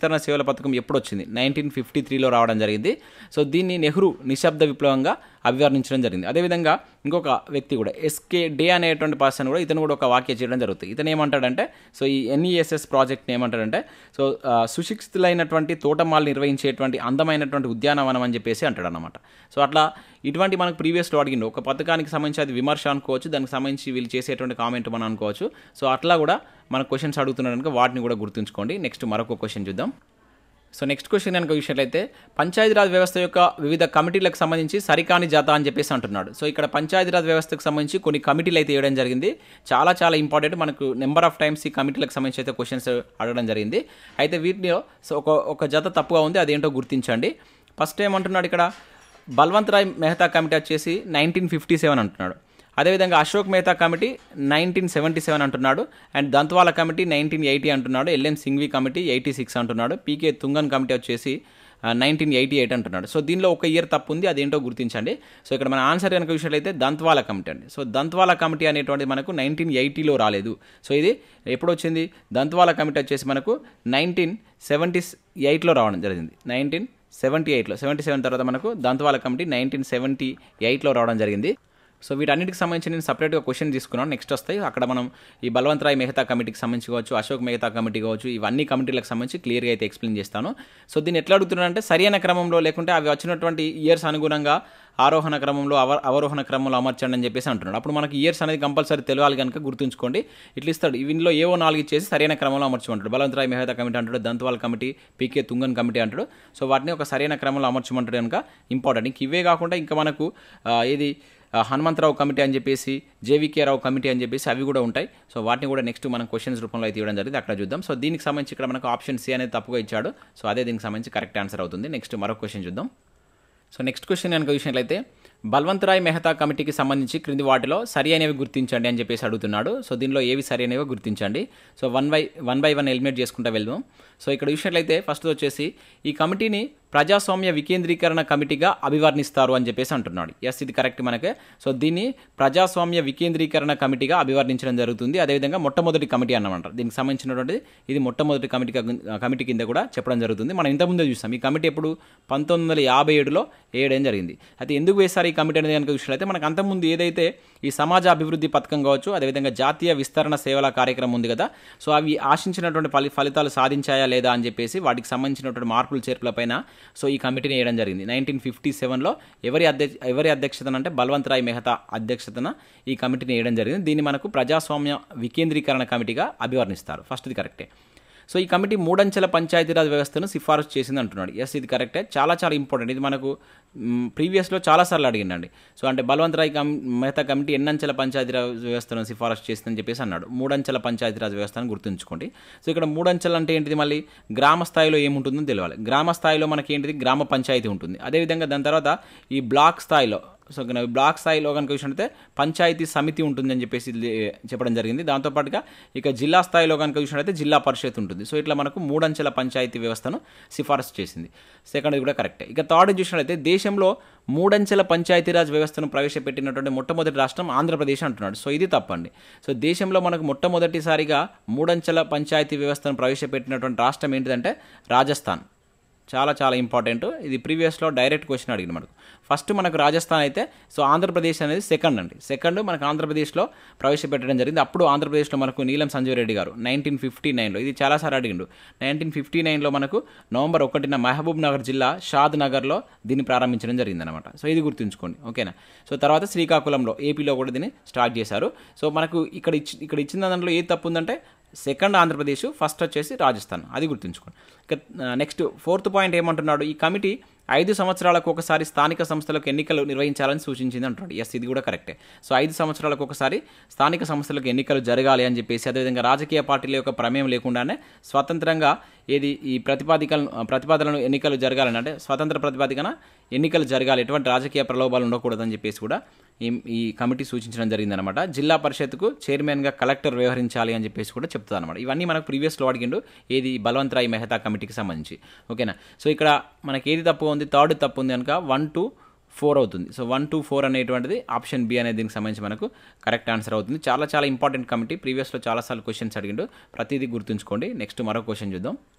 పథకం ఎప్పుడు వచ్చింది నైన్టీన్ ఫిఫ్టీ త్రీలో రావడం జరిగింది సో దీన్ని నెహ్రూ నిశ్శబ్ద విప్లవంగా అభివర్ణించడం జరిగింది అదేవిధంగా ఇంకొక వ్యక్తి కూడా ఎస్కే డే అనేటువంటి పర్సన్ కూడా ఇతను కూడా ఒక వాక్య చేయడం జరుగుతుంది ఇతను ఏమంటాడంటే సో ఈ ఎన్ఈఎస్ఎస్ ప్రాజెక్ట్ని ఏమంటాడంటే సో ఆ, సుశిక్షితులైనటువంటి తోటమాలు నిర్వహించేటువంటి అందమైనటువంటి ఉద్యానవనం అని చెప్పేసి అంటాడు అనమాట సో అట్లా ఇటువంటి మనకు ప్రీవియస్లో అడిగిండు ఒక పథకానికి సంబంధించి అది విమర్శ అనుకోవచ్చు దానికి సంబంధించి వీళ్ళు చేసేటువంటి కామెంట్ మనం అనుకోవచ్చు సో అట్లా కూడా మన క్వశ్చన్స్ అడుగుతున్నాడు కనుక వాటిని కూడా గుర్తుంచుకోండి నెక్స్ట్ మరొక క్వశ్చన్ చూద్దాం సో నెక్స్ట్ క్వశ్చన్ కనుక చూసినట్లయితే పంచాయతీరాజ్ వ్యవస్థ యొక్క వివిధ కమిటీలకు సంబంధించి సరికాని జాత అని చెప్పేసి అంటున్నాడు సో ఇక్కడ పంచాయతీరాజ్ వ్యవస్థకు సంబంధించి కొన్ని కమిటీలు అయితే ఇవ్వడం జరిగింది చాలా చాలా ఇంపార్టెంట్ మనకు నెంబర్ ఆఫ్ టైమ్స్ ఈ కమిటీలకు సంబంధించి అయితే క్వశ్చన్స్ అడగడం జరిగింది అయితే వీటిలో సో ఒక ఒక జత తప్పుగా ఉంది అదేంటో గుర్తించండి ఫస్ట్ ఏమంటున్నాడు ఇక్కడ బల్వంత్ రాయ్ మెహతా కమిటీ వచ్చేసి నైన్టీన్ ఫిఫ్టీ సెవెన్ అంటున్నాడు అదేవిధంగా Ashok Mehta committee nineteen seventy seven అంటున్నాడు and Dantwala committee nineteen eighty అంటున్నాడు LM Singhvi committee eighty six అంటున్నాడు పీకే తుంగన్ కమిటీ వచ్చేసి నైన్టీన్ ఎయిటీ ఎయిట్ అంటున్నాడు సో దీనిలో ఒక ఇయర్ తప్పు ఉంది అదేంటో గుర్తించండి సో ఇక్కడ మన ఆన్సర్ కనుక చూసినట్లయితే దంత్వాల కమిటీ అండి సో దంత్వాల కమిటీ అనేటువంటిది మనకు నైన్టీన్ ఎయిటీలో రాలేదు సో ఇది ఎప్పుడు వచ్చింది దంత్వాల కమిటీ వచ్చేసి మనకు నైన్టీన్ సెవెంటీ ఎయిట్లో రావడం జరిగింది నైన్టీన్ సెవెంటీ ఎయిట్లో సెవెంటీ సెవెన్ తర్వాత మనకు దంత్వాల కమిటీ నైన్టీన్ సెవెంటీ ఎయిట్లో రావడం జరిగింది సో వీటన్నిటికి సంబంధించి నేను సపరేట్గా క్వశ్చన్ తీసుకున్నాను నెక్స్ట్ వస్తాయి అక్కడ మనం ఈ బలవంత్ రాయ్ మెహతా కమిటీకి సంబంధించి కావచ్చు అశోక్ మెహతా కమిటీ కావచ్చు ఇవన్నీ కమిటీలకు సంబంధించి క్లియర్గా అయితే ఎక్స్ప్లెయిన్ చేస్తాను సో దీన్ని ఎట్లా అడుగుతున్నానంటే సరైన క్రమంలో లేకుంటే అవి వచ్చినటువంటి ఇయర్స్ అనుగుణంగా ఆరోహణ క్రమంలో అవ అవరోహణ క్రమంలో అమర్చండి అని చెప్పేసి అంటున్నాడు అప్పుడు మనకి ఇయర్స్ అనేది కంపల్సరీ తెలియాలి కనుక గుర్తుంచుకోండి ఇట్లా ఇస్తాడు వీటిలో ఏవో నాలుగు ఇచ్చేసి సరైన క్రమంలో అమర్చమంటాడు బలవంత్ రాయ్ మెహతా కమిటీ అంటాడు Dantwala committee PK Thungon committee అంటాడు సో వాటిని ఒక సరైన క్రమంలో అమర్చమంటాడు కనుక ఇంపార్టెంట్ ఇంక ఇవే కాకుండా ఇంకా మనకు ఆ, ఏది ఆ, హనుమంతరావు కమిటీ అని చెప్పేసి జేవికే రావు కమిటీ అని చెప్పేసి అవి కూడా ఉంటాయి సో వాటిని కూడా నెక్స్ట్ మనం క్వశ్చన్స్ రూపంలో అయితే ఇవ్వడం జరిగింది అక్కడ చూద్దాం సో దీనికి సంబంధించి ఇక్కడ మనకు ఆప్షన్ సి అనేది తప్పుగా ఇచ్చాడు సో అదే దీనికి సంబంధించి కరెక్ట్ ఆన్సర్ అవుతుంది నెక్స్ట్ మరొక క్వశ్చన్ చూద్దాం సో నెక్స్ట్ క్వశ్చన్ కనుక చూసినట్లయితే బల్వంత్ రాయ్ మెహతా కమిటీకి సంబంధించి క్రింది వాటిలో సరి అనేవి గుర్తించండి అని చెప్పేసి అడుగుతున్నాడు సో దీనిలో ఏవి సరి అనేవి గుర్తించండి so one by one by one eliminate చేసుకుంటూ వెళ్దాం సో ఇక్కడ చూసినట్లయితే ఫస్ట్ వచ్చేసి ఈ కమిటీని ప్రజాస్వామ్య వికేంద్రీకరణ కమిటీగా అభివర్ణిస్తారు అని చెప్పేసి అంటున్నాడు ఎస్ ఇది కరెక్ట్ మనకే సో దీన్ని ప్రజాస్వామ్య వికేంద్రీకరణ కమిటీగా అభివర్ణించడం జరుగుతుంది అదేవిధంగా మొట్టమొదటి కమిటీ అన్నమాట దీనికి సంబంధించినటువంటిది ఇది మొట్టమొదటి కమిటీ కమిటీ కింద కూడా చెప్పడం జరుగుతుంది మనం ఇంతకుముందే చూసాం ఈ కమిటీ ఎప్పుడు పంతొమ్మిది వందల యాభై ఏడులో వేయడం జరిగింది అయితే ఎందుకు వేశారు ఈ కమిటీ అనేది కనుక చూసినట్లయితే మనకు అంతకుముందు ఏదైతే ఈ సమాజ అభివృద్ధి పథకం కావచ్చు అదేవిధంగా జాతీయ విస్తరణ సేవల కార్యక్రమం ఉంది కదా సో అవి ఆశించినటువంటి ఫలి ఫలితాలు సాధించాయా లేదా అని చెప్పేసి వాటికి సంబంధించినటువంటి మార్పులు చేర్పులపైన సో ఈ కమిటీని వేయడం జరిగింది నైన్టీన్ ఫిఫ్టీ సెవెన్లో ఎవరి అధ్యక్ష ఎవరి అధ్యక్షతన అంటే బల్వంత్ రాయ్ మెహతా అధ్యక్షతన ఈ కమిటీని వేయడం జరిగింది దీన్ని మనకు ప్రజాస్వామ్య వికేంద్రీకరణ కమిటీగా అభివర్ణిస్తారు ఫస్ట్ది కరెక్టే సో ఈ కమిటీ మూడంచెల పంచాయతీరాజ్ వ్యవస్థను సిఫారసు చేసింది అంటున్నాడు ఎస్ ఇది కరెక్టే చాలా చాలా ఇంపార్టెంట్ ఇది మనకు ప్రీవియస్లో చాలాసార్లు అడిగిండండి సో అంటే బల్వంత్ రాయ్ కమ్ మెహతా కమిటీ ఎన్నంచెల పంచాయతీరాజ్ వ్యవస్థను సిఫారసు చేసిందని చెప్పేసి అన్నాడు మూడంచెల పంచాయతీరాజ్ వ్యవస్థను గుర్తుంచుకోండి సో ఇక్కడ మూడంచెలు అంటే ఏంటిది మళ్ళీ గ్రామ స్థాయిలో ఏముంటుందో తెలియాలి గ్రామ స్థాయిలో మనకి ఏంటిది గ్రామ పంచాయతీ ఉంటుంది అదేవిధంగా దాని తర్వాత ఈ బ్లాక్ స్థాయిలో సో కనుక బ్లాక్ స్థాయిలో కనుక చూసినట్లయితే పంచాయతీ సమితి ఉంటుందని చెప్పేసి ఇది చెప్పడం జరిగింది దాంతోపాటుగా ఇక జిల్లా స్థాయిలో కనుక చూసినట్లయితే జిల్లా పరిషత్ ఉంటుంది సో ఇట్లా మనకు మూడంచెల పంచాయతీ వ్యవస్థను సిఫారసు చేసింది సెకండ్ కూడా కరెక్టే ఇక థర్డ్ చూసినట్లయితే దేశంలో మూడంచెల పంచాయతీరాజ్ వ్యవస్థను ప్రవేశపెట్టినటువంటి మొట్టమొదటి రాష్ట్రం ఆంధ్రప్రదేశ్ అంటున్నాడు సో ఇది తప్పండి సో దేశంలో మనకు మొట్టమొదటిసారిగా మూడంచెల పంచాయతీ వ్యవస్థను ప్రవేశపెట్టినటువంటి రాష్ట్రం ఏంటిదంటే రాజస్థాన్ చాలా చాలా ఇంపార్టెంట్ ఇది ప్రీవియస్లో డైరెక్ట్ క్వశ్చన్ అడిగింది మనకు ఫస్ట్ మనకు రాజస్థాన్ అయితే సో ఆంధ్రప్రదేశ్ అనేది సెకండ్ అండి సెకండ్ మనకు ఆంధ్రప్రదేశ్లో ప్రవేశపెట్టడం జరిగింది అప్పుడు ఆంధ్రప్రదేశ్లో మనకు నీలం సంజీవ్ రెడ్డి గారు నైన్టీన్ ఫిఫ్టీ నైన్లో ఇది చాలాసార్లు అడిగిండు నైన్టీన్ ఫిఫ్టీ నైన్లో మనకు నవంబర్ ఒకటిన మహబూబ్ నగర్ జిల్లా షాద్ నగర్లో దీన్ని ప్రారంభించడం జరిగిందనమాట సో ఇది గుర్తుంచుకోండి ఓకేనా సో తర్వాత శ్రీకాకుళంలో ఏపీలో కూడా దీన్ని స్టార్ట్ చేశారు సో మనకు ఇక్కడ ఇచ్చి ఇక్కడ ఇచ్చిన దాంట్లో ఏది తప్పు ఉందంటే సెకండ్ ఆంధ్రప్రదేశ్ ఫస్ట్ వచ్చేసి రాజస్థాన్ అది గుర్తుంచుకోండి ఇక నెక్స్ట్ ఫోర్త్ పాయింట్ ఏమంటున్నాడు ఈ కమిటీ ఐదు సంవత్సరాలకు ఒకసారి స్థానిక సంస్థలకు ఎన్నికలు నిర్వహించాలని సూచించింది అంటున్నాడు ఎస్ ఇది కూడా కరెక్టే సో ఐదు సంవత్సరాలకు ఒకసారి స్థానిక సంస్థలకు ఎన్నికలు జరగాలి అని చెప్పేసి అదేవిధంగా రాజకీయ పార్టీల యొక్క ప్రమేయం లేకుండానే స్వతంత్రంగా ఏది ఈ ప్రతిపాదికలను ప్రతిపాదనలు ఎన్నికలు జరగాలని అంటే స్వతంత్ర ప్రతిపాదికన ఎన్నికలు జరగాలి ఎటువంటి రాజకీయ ప్రలోభాలు ఉండకూడదని చెప్పేసి కూడా ఈ ఈ కమిటీ సూచించడం జరిగిందనమాట జిల్లా పరిషత్కు చైర్మన్గా కలెక్టర్ వ్యవహరించాలి అని చెప్పేసి కూడా చెప్తుంది అనమాట ఇవన్నీ మనకు ప్రీవియస్లో అడిగిండు ఏది బలవంత్ రాయ్ మెహతా కమిటీకి సంబంధించి ఓకేనా సో ఇక్కడ మనకి ఏది తప్పు ఉంది థర్డ్ తప్పు ఉంది కనుక వన్ టు ఫోర్ అవుతుంది సో వన్ టు ఫోర్ అనేటువంటిది ఆప్షన్ బి అనేది దీనికి సంబంధించి మనకు కరెక్ట్ ఆన్సర్ అవుతుంది చాలా చాలా ఇంపార్టెంట్ కమిటీ ప్రీవియస్లో చాలాసార్లు క్వశ్చన్స్ అడిగిండు ప్రతిదీ గుర్తుంచుకోండి నెక్స్ట్ మరో క్వశ్చన్ చూద్దాం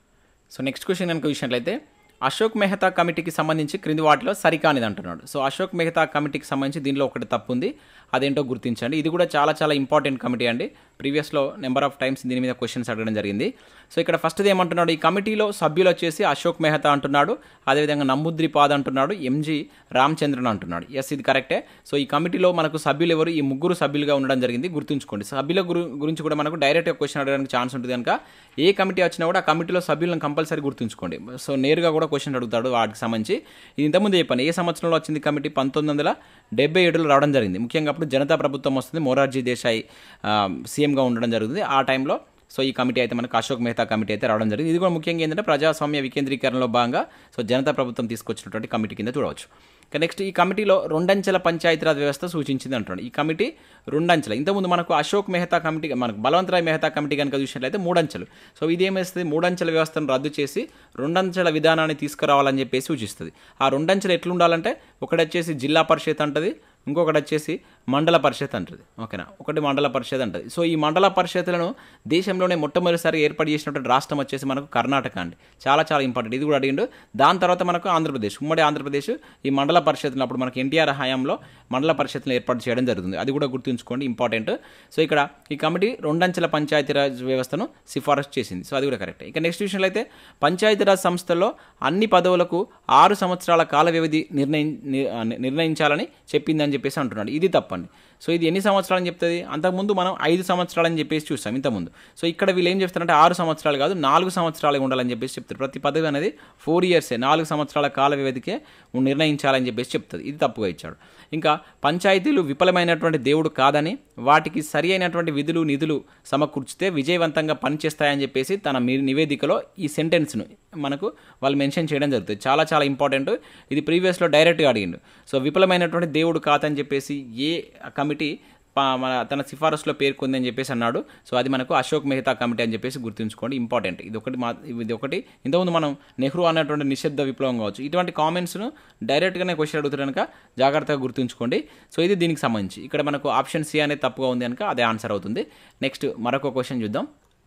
సో నెక్స్ట్ క్వశ్చన్ కనుక చూసినట్లయితే అశోక్ మెహతా కమిటీకి సంబంధించి క్రింది వాటిలో సరికానిది అంటున్నాడు సో అశోక్ మెహతా కమిటీకి సంబంధించి దీనిలో ఒకటి తప్పు ఉంది అదేంటో గుర్తించండి ఇది కూడా చాలా చాలా ఇంపార్టెంట్ కమిటీ అండి ప్రీవియస్లో నెంబర్ ఆఫ్ టైమ్స్ దీని మీద క్వశ్చన్స్ అడగడం జరిగింది సో ఇక్కడ ఫస్ట్ది ఏమంటున్నాడు ఈ కమిటీలో సభ్యులు వచ్చేసి అశోక్ మెహతా అంటున్నాడు అదేవిధంగా నమ్ముద్రి పాద్ అంటున్నాడు ఎంజి రామచంద్రన్ అంటున్నాడు ఎస్ ఇది కరెక్టే సో ఈ కమిటీలో మనకు సభ్యులు ఎవరు ఈ ముగ్గురు సభ్యులుగా ఉండడం జరిగింది గుర్తుంచుకోండి సభ్యుల గురు గురించి కూడా మనకు డైరెక్ట్గా క్వశ్చన్ అడగడానికి ఛాన్స్ ఉంటుంది కనుక ఏ కమిటీ వచ్చినా కూడా ఆ కమిటీలో సభ్యులను కంపల్సరీ గుర్తుంచుకోండి సో నేరుగా కూడా క్వశ్చన్ అడుగుతాడు వాటికి సంబంధించి ఇది ఇంతకుముందు చెప్పాను ఏ సంవత్సరంలో వచ్చింది కమిటీ పంతొమ్మిది వందల డెబ్బై ఏడులో రావడం జరిగింది ముఖ్యంగా అప్పుడు జనతా ప్రభుత్వం వస్తుంది మొరార్జీ దేశాయ్ ఆ, సీఎంగా ఉండడం జరుగుతుంది ఆ టైంలో సో ఈ కమిటీ అయితే మనకు అశోక్ మెహతా కమిటీ అయితే రావడం జరిగింది ఇది కూడా ముఖ్యంగా ఏంటంటే ప్రజాస్వామ్య వికేంద్రీకరణలో భాగంగా సో జనతా ప్రభుత్వం తీసుకొచ్చినటువంటి కమిటీ కింద చూడవచ్చు ఇక నెక్స్ట్ ఈ కమిటీలో రెండంచెల పంచాయతీరాజ్ వ్యవస్థ సూచించింది అంటున్నాడు ఈ కమిటీ రెండంచెల ఇంతకుముందు మనకు అశోక్ మెహతా కమిటీ మనకు బలవంతరాయ్ మెహతా కమిటీ కనుక చూసినట్లయితే మూడంచెలు సో ఇది ఏమేస్తుంది మూడంచెల వ్యవస్థను రద్దు చేసి రెండంచెల విధానాన్ని తీసుకురావాలని చెప్పేసి సూచిస్తుంది ఆ రెండంచెలు ఎట్లుండాలంటే ఒకటి వచ్చేసి జిల్లా పరిషత్ అంటది ఇంకొకటి వచ్చేసి మండల పరిషత్ అంటుంది ఓకేనా ఒకటి మండల పరిషత్ అంటది సో ఈ మండల పరిషత్లను దేశంలోనే మొట్టమొదటిసారి ఏర్పాటు చేసినటువంటి రాష్ట్రం వచ్చేసి మనకు కర్ణాటక అండి చాలా చాలా ఇంపార్టెంట్ ఇది కూడా అడిగిండు దాని తర్వాత మనకు ఆంధ్రప్రదేశ్ ఉమ్మడి ఆంధ్రప్రదేశ్ ఈ మండల పరిషత్తులు అప్పుడు మనకి ఎన్టీఆర్ హయాంలో మండల పరిషత్తులను ఏర్పాటు చేయడం జరుగుతుంది అది కూడా గుర్తుంచుకోండి ఇంపార్టెంట్ సో ఇక్కడ ఈ కమిటీ రెండంచెల పంచాయతీరాజ్ వ్యవస్థను సిఫారసు చేసింది సో అది కూడా కరెక్ట్ ఇక నెక్స్ట్ విషయంలో అయితే పంచాయతీరాజ్ సంస్థల్లో అన్ని పదవులకు ఆరు సంవత్సరాల కాల వ్యవధి నిర్ణయి ని- నిర్ణయించాలని చెప్పిందని చెప్పేసి అంటున్నాడు ఇది తప్పండి సో ఇది ఎన్ని సంవత్సరాలని చెప్తుంది అంతకుముందు మనం ఐదు సంవత్సరాలని చెప్పేసి చూస్తాం ఇంతకుముందు సో ఇక్కడ వీళ్ళు ఏం చెప్తారంటే ఆరు సంవత్సరాలు కాదు నాలుగు సంవత్సరాలు ఉండాలని చెప్పేసి చెప్తారు ప్రతి పదవి అనేది ఫోర్ ఇయర్సే నాలుగు సంవత్సరాల కాల వ్యవధికే నిర్ణయించాలని చెప్పేసి చెప్తుంది ఇది తప్పుగా ఇచ్చాడు ఇంకా పంచాయతీలు విఫలమైనటువంటి దేవుడు కాదని వాటికి సరి అయినటువంటి విధులు నిధులు సమకూర్చితే విజయవంతంగా పనిచేస్తాయని చెప్పేసి తన మీ- నివేదికలో ఈ సెంటెన్స్ను మనకు వాళ్ళు మెన్షన్ చేయడం జరుగుతుంది చాలా చాలా ఇంపార్టెంట్ ఇది ప్రీవియస్లో డైరెక్ట్గా అడిగిండు సో విఫలమైనటువంటి దేవుడు కాదని చెప్పేసి ఏ కమిటీ ప- మన తన సిఫారసులో పేర్కొంది అని చెప్పేసి అన్నాడు సో అది మనకు అశోక్ మెహతా కమిటీ అని చెప్పేసి గుర్తుంచుకోండి ఇంపార్టెంట్ ఇది ఒకటి మా ఇది ఒకటి ఇంతకుముందు మనం నెహ్రూ అన్నటువంటి నిశ్శబ్ద విప్లవం కావచ్చు ఇటువంటి కామెంట్స్ను డైరెక్ట్గానే క్వశ్చన్ అడుగుతారు కనుక జాగ్రత్తగా గుర్తుంచుకోండి సో ఇది దీనికి సంబంధించి ఇక్కడ మనకు ఆప్షన్ సి అనేది తప్పుగా ఉంది కనుక అదే ఆన్సర్ అవుతుంది నెక్స్ట్ మరొక క్వశ్చన్ చూద్దాం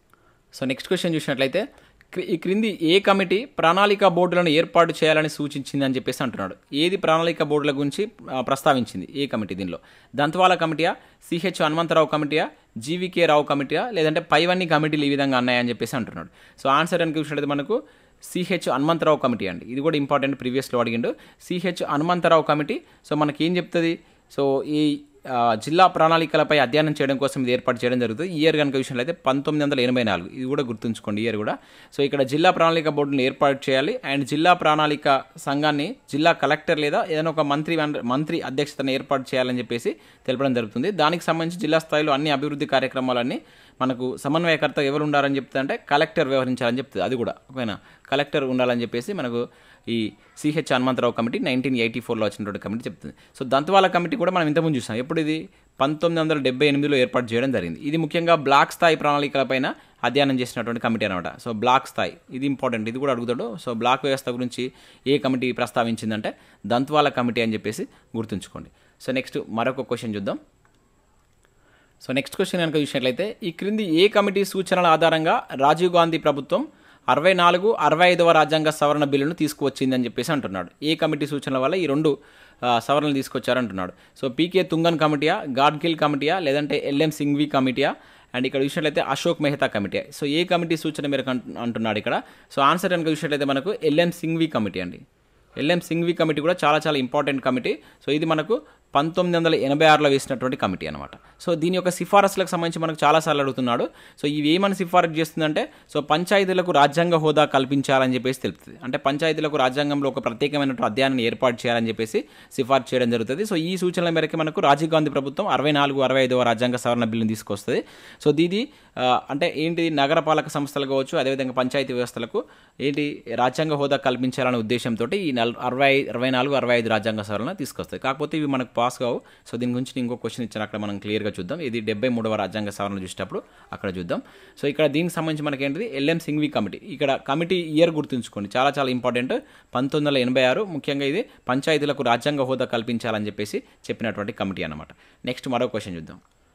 సో నెక్స్ట్ క్వశ్చన్ చూసినట్లయితే క్రి- ఈ క్రింది ఏ కమిటీ ప్రణాళిక బోర్డులను ఏర్పాటు చేయాలని సూచించింది అని చెప్పేసి అంటున్నాడు ఏది ప్రణాళిక బోర్డుల గురించి ఆ, ప్రస్తావించింది ఏ కమిటీ దీనిలో దంతవాల కమిటీయా సిహెచ్ హనుమంతరావు కమిటీయా జీవీకే రావు కమిటీయా లేదంటే పైవన్నీ కమిటీలు ఈ విధంగా అన్నాయని చెప్పేసి అంటున్నాడు సో ఆన్సర్ అని చూసినట్లయితే మనకు సిహెచ్ హనుమంతరావు కమిటీ అండి ఇది కూడా ఇంపార్టెంట్ ప్రీవియస్లో అడిగిండు సిహెచ్ హనుమంతరావు కమిటీ సో మనకి ఏం చెప్తుంది సో ఈ ఆ, జిల్లా ప్రణాళికలపై అధ్యయనం చేయడం కోసం ఇది ఏర్పాటు చేయడం జరుగుతుంది ఈ ఇయర్ కనుక విషయంలో అయితే పంతొమ్మిది వందల ఎనభై నాలుగు ఇది కూడా గుర్తుంచుకోండి ఇయర్ కూడా సో ఇక్కడ జిల్లా ప్రణాళిక బోర్డును ఏర్పాటు చేయాలి అండ్ జిల్లా ప్రణాళిక సంఘాన్ని జిల్లా కలెక్టర్ లేదా ఏదైనా ఒక మంత్రి వన్- మంత్రి అధ్యక్షతను ఏర్పాటు చేయాలని చెప్పేసి తెలపడం జరుగుతుంది దానికి సంబంధించి జిల్లా స్థాయిలో అన్ని అభివృద్ధి కార్యక్రమాలన్నీ మనకు సమన్వయకర్త ఎవరు ఉండాలని చెప్తుందంటే కలెక్టర్ వ్యవహరించాలని చెప్తుంది అది కూడా ఓకేనా కలెక్టర్ ఉండాలని చెప్పేసి మనకు ఈ CH Hanumantharao committee nineteen eighty ఫోర్లో వచ్చినటువంటి కమిటీ చెప్తుంది సో దంతవాల కమిటీ కూడా మనం ఇంతకుముందు చూసాం ఎప్పుడు ఇది పంతొమ్మిది వందల డెబ్బై ఎనిమిదిలో ఏర్పాటు చేయడం జరిగింది ఇది ముఖ్యంగా బ్లాక్ స్థాయి ప్రణాళికలపైన అధ్యయనం చేసినటువంటి కమిటీ అనమాట సో బ్లాక్ స్థాయి ఇది ఇంపార్టెంట్ ఇది కూడా అడుగుతాడు సో బ్లాక్ వ్యవస్థ గురించి ఏ కమిటీ ప్రస్తావించిందంటే దంతవాల కమిటీ అని చెప్పేసి గుర్తుంచుకోండి సో నెక్స్ట్ మరొక క్వశ్చన్ చూద్దాం సో నెక్స్ట్ క్వశ్చన్ కనుక చూసినట్లయితే ఈ క్రింది ఏ కమిటీ సూచనల ఆధారంగా రాజీవ్ గాంధీ ప్రభుత్వం అరవై నాలుగు అరవై ఐదవ రాజ్యాంగ సవరణ బిల్లును తీసుకువచ్చిందని చెప్పేసి అంటున్నాడు ఏ కమిటీ సూచనల వల్ల ఈ రెండు ఆ, సవరణలు తీసుకొచ్చారంటున్నాడు సో పీకే తుంగన్ కమిటీయా గాడ్గిల్ కమిటీయా లేదంటే ఎల్ఎం సింఘ్వి కమిటీయా అండ్ ఇక్కడ చూసినట్లయితే అశోక్ మెహతా కమిటీ సో ఏ కమిటీ సూచన మేరకు అంటు- అంటున్నాడు ఇక్కడ సో ఆన్సర్ కనుక చూసినట్లయితే మనకు ఎల్ఎం సింఘ్వి కమిటీ అండి ఎల్ఎం సింఘ్వి కమిటీ కూడా చాలా చాలా ఇంపార్టెంట్ కమిటీ సో ఇది మనకు పంతొమ్మిది వందల ఎనభై ఆరులో వేసినటువంటి కమిటీ అనమాట సో దీని యొక్క సిఫారసులకు సంబంధించి మనకు చాలాసార్లు అడుగుతున్నాడు సో ఇవి ఏమని సిఫారసు చేస్తుందంటే సో పంచాయతీలకు రాజ్యాంగ హోదా కల్పించాలని చెప్పేసి తెలుపుతుంది అంటే పంచాయతీలకు రాజ్యాంగంలో ఒక ప్రత్యేకమైనటువంటి అధ్యాయాన్ని ఏర్పాటు చేయాలని చెప్పేసి సిఫార్సు చేయడం జరుగుతుంది సో ఈ సూచనల మేరకు మనకు రాజీవ్ గాంధీ ప్రభుత్వం అరవై నాలుగు అరవై ఐదవ రాజ్యాంగ సవరణ బిల్లును తీసుకొస్తుంది సో దీది ఆ, అంటే ఏంటి నగరపాలక సంస్థలు కావచ్చు అదేవిధంగా పంచాయతీ వ్యవస్థలకు ఏంటి రాజ్యాంగ హోదా కల్పించాలనే ఉద్దేశంతో ఈ నల్ అరవై అరవై నాలుగు అరవై ఐదు రాజ్యాంగ సవరణ తీసుకొస్తాయి కాకపోతే ఇవి మనకు పాస్ కావు సో దీని గురించి నేను ఇంకో క్వశ్చన్ ఇచ్చాను అక్కడ మనం క్లియర్గా చూద్దాం ఇది డెబ్బై మూడవ రాజ్యాంగ సవరణ చూసేటప్పుడు అక్కడ చూద్దాం సో ఇక్కడ దీనికి సంబంధించి మనకి ఏంటిది ఎల్ఎం సింఘ్వి కమిటీ ఇక్కడ కమిటీ ఇయర్ గుర్తుంచుకోండి చాలా చాలా ఇంపార్టెంట్ పంతొమ్మిది వందల ఎనభై ఆరు ముఖ్యంగా ఇది పంచాయతీలకు రాజ్యాంగ హోదా కల్పించాలని చెప్పేసి చెప్పినటువంటి కమిటీ అనమాట నెక్స్ట్ మరో క్వశ్చన్ చూద్దాం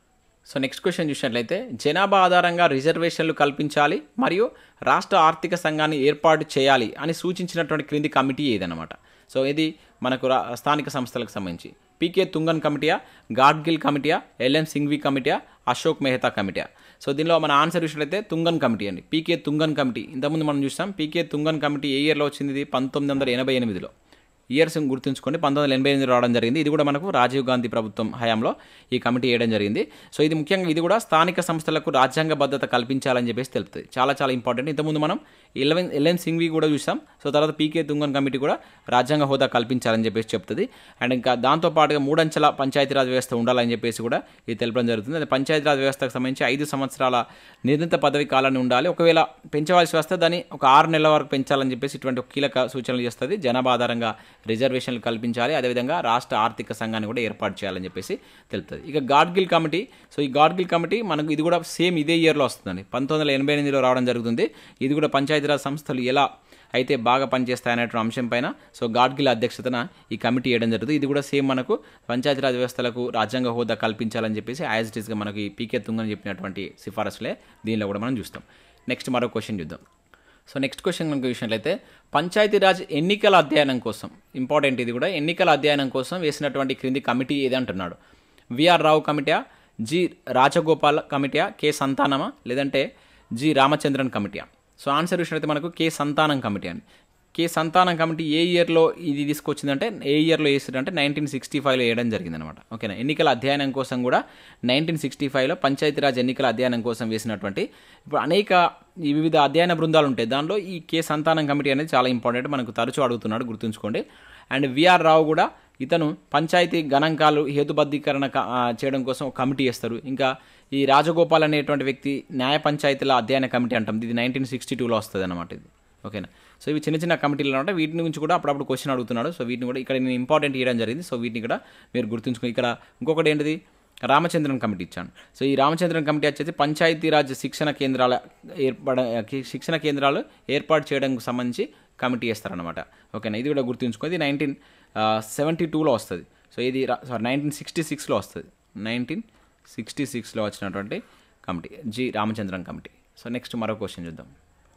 సో నెక్స్ట్ క్వశ్చన్ చూసినట్లయితే జనాభా ఆధారంగా రిజర్వేషన్లు కల్పించాలి మరియు రాష్ట్ర ఆర్థిక సంఘాన్ని ఏర్పాటు చేయాలి అని సూచించినటువంటి క్రింది కమిటీ ఏదన్నమాట సో ఇది మనకు రా స్థానిక సంస్థలకు సంబంధించి పీకే తుంగన్ కమిటీయా గాడ్గిల్ కమిటీయా ఎల్ఎన్ సింఘ్వి కమిటీయా అశోక్ మెహతా కమిటీయా సో దీనిలో మన ఆన్సర్ చూసినట్లయితే తుంగన్ కమిటీ అండి పీకే తుంగన్ కమిటీ ఇంతకుముందు మనం చూసాం పీకే తుంగన్ కమిటీ ఏ ఇయర్లో వచ్చింది ఇది పంతొమ్మిది వందల ఎనభై ఎనిమిదిలో ఇయర్స్ గుర్తుంచుకోండి పంతొమ్మిది వందల ఎనభై ఎనిమిది రావడం జరిగింది ఇది కూడా మనకు రాజీవ్ గాంధీ ప్రభుత్వం హయాంలో ఈ కమిటీ వేయడం జరిగింది సో ఇది ముఖ్యంగా ఇది కూడా స్థానిక సంస్థలకు రాజ్యాంగ భద్రత కల్పించాలని చెప్పేసి తెలుపుతుంది చాలా చాలా ఇంపార్టెంట్ ఇంతకుముందు మనం ఎలెవెన్ ఎల్ఎన్ సింఘ్వి కూడా చూసాం సో తర్వాత పీకే తుంగన్ కమిటీ కూడా రాజ్యాంగ హోదా కల్పించాలని చెప్పేసి చెప్తుంది అండ్ ఇంకా దాంతో పాటుగా మూడంచెల పంచాయతీరాజ్ వ్యవస్థ ఉండాలని చెప్పేసి కూడా ఇది తెలపడం జరుగుతుంది అది పంచాయతీరాజ్ వ్యవస్థకు సంబంధించి ఐదు సంవత్సరాల నిర్ణీత పదవి కాలాన్ని ఉండాలి ఒకవేళ పెంచవలసి వస్తే దాన్ని ఒక ఆరు నెలల వరకు పెంచాలని చెప్పేసి ఇటువంటి ఒక కీలక సూచనలు చేస్తుంది జనాభా ఆధారంగా రిజర్వేషన్లు కల్పించాలి అదేవిధంగా రాష్ట్ర ఆర్థిక సంఘాన్ని కూడా ఏర్పాటు చేయాలని చెప్పేసి తెలుపుతుంది ఇక గాడ్గిల్ కమిటీ సో ఈ గాడ్గిల్ కమిటీ మనకు ఇది కూడా సేమ్ ఇదే ఇయర్లో వస్తుందండి పంతొమ్మిది వందల ఎనభై ఎనిమిదిలో రావడం జరుగుతుంది ఇది కూడా పంచాయతీరాజ్ సంస్థలు ఎలా అయితే బాగా పనిచేస్తాయనేటువంటి అంశం పైన సో గాడ్గిల్ అధ్యక్షతన ఈ కమిటీ వేయడం జరుగుతుంది ఇది కూడా సేమ్ మనకు పంచాయతీరాజ్ వ్యవస్థలకు రాజ్యాంగ హోదా కల్పించాలని చెప్పేసి యాజ్ ఇట్ ఈస్గా మనకి పీకే తుంగని చెప్పినటువంటి సిఫారసులే దీనిలో కూడా మనం చూస్తాం నెక్స్ట్ మరో క్వశ్చన్ చూద్దాం సో నెక్స్ట్ క్వశ్చన్ కనుక చూసినట్లయితే పంచాయతీరాజ్ ఎన్నికల అధ్యయనం కోసం ఇంపార్టెంట్ ఇది కూడా ఎన్నికల అధ్యయనం కోసం వేసినటువంటి క్రింది కమిటీ ఏది అంటున్నాడు విఆర్ రావు కమిటీయా జి రాజగోపాల్ కమిటీయా కే సంతానమా లేదంటే జి రామచంద్రన్ కమిటీయా సో ఆన్సర్ చూసినట్లయితే మనకు కే సంతానం కమిటీ అండి కే సంతానం కమిటీ ఏ ఇయర్లో ఇది తీసుకొచ్చిందంటే ఏ ఇయర్లో వేసారంటే నైన్టీన్ సిక్స్టీ ఫైవ్లో వేయడం జరిగిందనమాట ఓకేనా ఎన్నికల అధ్యయనం కోసం కూడా నైన్టీన్ సిక్స్టీ ఫైవ్లో పంచాయతీరాజ్ ఎన్నికల అధ్యయనం కోసం వేసినటువంటి ఇప్పుడు అనేక ఈ వివిధ అధ్యయన బృందాలు ఉంటాయి దానిలో ఈ కే సంతానం కమిటీ అనేది చాలా ఇంపార్టెంట్ మనకు తరచూ అడుగుతున్నాడు గుర్తుంచుకోండి అండ్ విఆర్ రావు కూడా ఇతను పంచాయతీ గణాంకాలు హేతుబద్ధీకరణ క- ఆ, చేయడం కోసం ఒక కమిటీ వేస్తారు ఇంకా ఈ రాజగోపాల్ అనేటువంటి వ్యక్తి న్యాయ పంచాయతీల అధ్యయన కమిటీ అంటాం ఇది నైన్టీన్ సిక్స్టీ టూలో వస్తుంది అనమాట ఇది ఓకేనా సో ఇవి చిన్న చిన్న కమిటీలు అనమాట వీటి నుంచి కూడా అప్పుడప్పుడు క్వశ్చన్ అడుగుతున్నాడు సో వీటిని కూడా ఇక్కడ నేను ఇంపార్టెంట్ ఇవ్వడం జరిగింది సో వీటిని కూడా మీరు గుర్తుంచుకో ఇక్కడ ఇంకొకటి ఏంటిది రామచంద్రన్ కమిటీ ఇచ్చాను సో ఈ రామచంద్రన్ కమిటీ వచ్చేసి పంచాయతీరాజ్ శిక్షణ కేంద్రాల ఏర్పడ శిక్షణ కేంద్రాలు ఏర్పాటు చేయడానికి సంబంధించి కమిటీ వేస్తారనమాట ఓకేనా ఇది కూడా గుర్తుంచుకో ఇది నైన్టీన్ సెవెంటీ టూలో వస్తుంది సో ఇది సారీ నైన్టీన్ సిక్స్టీ సిక్స్లో వస్తుంది నైన్టీన్ సిక్స్టీ సిక్స్లో వచ్చినటువంటి committee G Ramachandran committee so next మరో క్వశ్చన్ చూద్దాం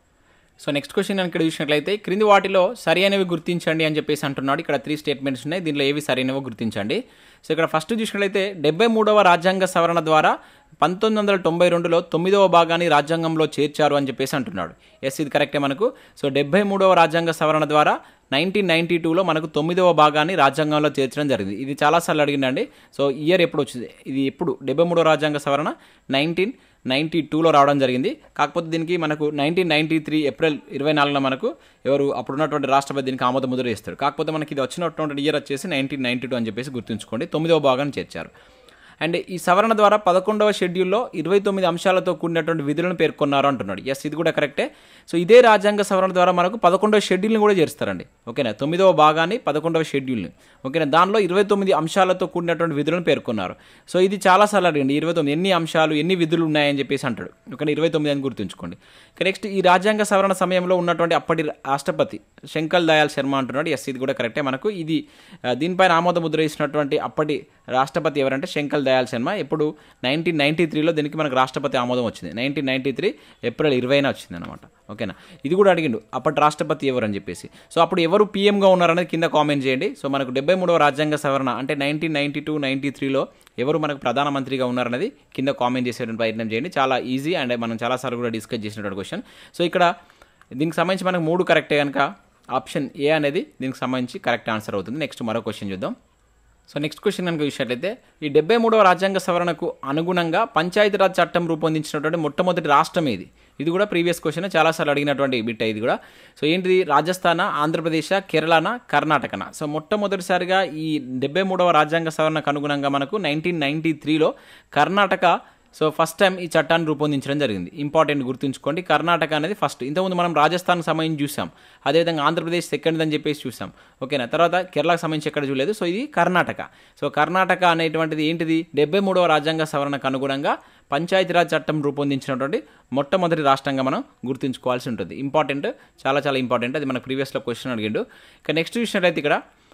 సో నెక్స్ట్ క్వశ్చన్ ఇక్కడ చూసినట్లయితే క్రింది వాటిలో సరైనవి గుర్తించండి అని చెప్పేసి అంటున్నాడు ఇక్కడ త్రీ స్టేట్మెంట్స్ ఉన్నాయి దీనిలో ఏవి సరైనవో గుర్తించండి సో ఇక్కడ ఫస్ట్ చూసినట్లయితే డెబ్బై మూడవ రాజ్యాంగ సవరణ ద్వారా పంతొమ్మిది వందల తొంభై రెండులో తొమ్మిదవ భాగాన్ని రాజ్యాంగంలో చేర్చారు అని చెప్పేసి అంటున్నాడు ఎస్ ఇది కరెక్టే మనకు సో డెబ్బై మూడవ రాజ్యాంగ సవరణ ద్వారా నైన్టీన్ నైన్టీ టూలో మనకు తొమ్మిదవ భాగాన్ని రాజ్యాంగంలో చేర్చడం జరిగింది ఇది చాలాసార్లు అడిగిందండి సో ఇయర్ ఎప్పుడు వచ్చింది ఇది ఎప్పుడు డెబ్బై మూడవ రాజ్యాంగ సవరణ నైన్టీన్ నైన్టీ టూలో రావడం జరిగింది కాకపోతే దీనికి మనకు నైన్టీన్ నైన్టీ త్రీ ఏప్రిల్ ఇరవై నాలుగున మనకు ఎవరు అప్పుడున్నటువంటి రాష్ట్రపతి దీనికి ఆమోద ముద్ర వేస్తాడు కాకపోతే మనకి ఇది వచ్చినటువంటి ఇయర్ వచ్చేసి నైన్టీన్ నైన్టీ టూ అని చెప్పేసి గుర్తుంచుకోండి తొమ్మిదవ భాగాన్ని చేర్చారు అండ్ ఈ సవరణ ద్వారా పదకొండవ షెడ్యూల్లో ఇరవై తొమ్మిది అంశాలతో కూడినటువంటి విధులను పేర్కొన్నారు అంటున్నాడు ఎస్ ఇది కూడా కరెక్టే సో ఇదే రాజ్యాంగ సవరణ ద్వారా మనకు పదకొండవ షెడ్యూల్ని కూడా చేరుస్తారండి ఓకేనా తొమ్మిదవ భాగాన్ని పదకొండవ షెడ్యూల్ని ఓకేనా దానిలో ఇరవై తొమ్మిది అంశాలతో కూడినటువంటి విధులను పేర్కొన్నారు సో ఇది చాలాసార్లు అడిగండి ఇరవై తొమ్మిది ఎన్ని అంశాలు ఎన్ని విధులు ఉన్నాయని చెప్పేసి అంటాడు ఓకేనా ఇరవై తొమ్మిది అని గుర్తుంచుకోండి ఇక నెక్స్ట్ ఈ రాజ్యాంగ సవరణ సమయంలో ఉన్నటువంటి అప్పటి రాష్ట్రపతి శంకల్ దయాల్ శర్మ అంటున్నాడు ఎస్ ఇది కూడా కరెక్టే మనకు ఇది ఆ, దీనిపైన ఆమోద ముద్ర ఇచ్చినటువంటి అప్పటి రాష్ట్రపతి ఎవరంటే శంకల్ దయాల్ శర్మ ఇప్పుడు నైన్టీన్ నైన్టీ త్రీలో దీనికి మనకు రాష్ట్రపతి ఆమోదం వచ్చింది నైన్టీన్ నైన్టీ త్రీ ఏప్రిల్ ఇరవైన వచ్చింది అనమాట ఓకేనా ఇది కూడా అడిగిండు అప్పటి రాష్ట్రపతి ఎవరు అని చెప్పేసి సో అప్పుడు ఎవరు పీఎంగా ఉన్నారనేది కింద కామెంట్ చేయండి సో మనకు డెబ్బై మూడవ రాజ్యాంగ సవరణ అంటే నైన్టీన్ నైన్టీ టూ నైన్టీ త్రీలో ఎవరు మనకు ప్రధానమంత్రిగా ఉన్నారనేది కింద కామెంట్ చేసేటువంటి ప్రయత్నం చేయండి చాలా ఈజీ అండ్ మనం చాలాసార్లు కూడా డిస్కస్ చేసినటువంటి క్వశ్చన్ సో ఇక్కడ దీనికి సంబంధించి మనకు మూడు కరెక్టే కనుక ఆప్షన్ ఏ అనేది దీనికి సంబంధించి కరెక్ట్ ఆన్సర్ అవుతుంది నెక్స్ట్ మరో క్వశ్చన్ చూద్దాం సో నెక్స్ట్ క్వశ్చన్ కనుక చూసినట్లయితే ఈ డెబ్బై మూడవ రాజ్యాంగ సవరణకు అనుగుణంగా పంచాయతీరాజ్ చట్టం రూపొందించినటువంటి మొట్టమొదటి రాష్ట్రం ఏది ఇది కూడా ప్రీవియస్ క్వశ్చన్ చాలాసార్లు అడిగినటువంటి బిట్ ఇది కూడా సో ఏంటిది రాజస్థాన ఆంధ్రప్రదేశ్ కేరళన కర్ణాటకన సో మొట్టమొదటిసారిగా ఈ డెబ్బై మూడవ రాజ్యాంగ సవరణకు అనుగుణంగా మనకు నైన్టీన్ నైన్టీ త్రీలో కర్ణాటక సో ఫస్ట్ టైం ఈ చట్టాన్ని రూపొందించడం జరిగింది ఇంపార్టెంట్ గుర్తుంచుకోండి కర్ణాటక అనేది ఫస్ట్ ఇంతకుముందు మనం రాజస్థాన్కి సంబంధించి చూసాం అదేవిధంగా ఆంధ్రప్రదేశ్ సెకండ్ అని చెప్పేసి చూసాం ఓకేనా తర్వాత కేరళకు సంబంధించి ఎక్కడ చూడలేదు సో ఇది కర్ణాటక సో కర్ణాటక అనేటువంటిది ఏంటిది డెబ్బై మూడవ రాజ్యాంగ సవరణకు అనుగుణంగా పంచాయతీరాజ్ చట్టం రూపొందించినటువంటి మొట్టమొదటి రాష్ట్రంగా మనం గుర్తుంచుకోవాల్సి ఉంటుంది ఇంపార్టెంట్ చాలా చాలా ఇంపార్టెంట్ అది మన ప్రీవియస్లో క్వశ్చన్ అడిగిండు ఇక నెక్స్ట్ చూసినట్లయితే ఇక్కడ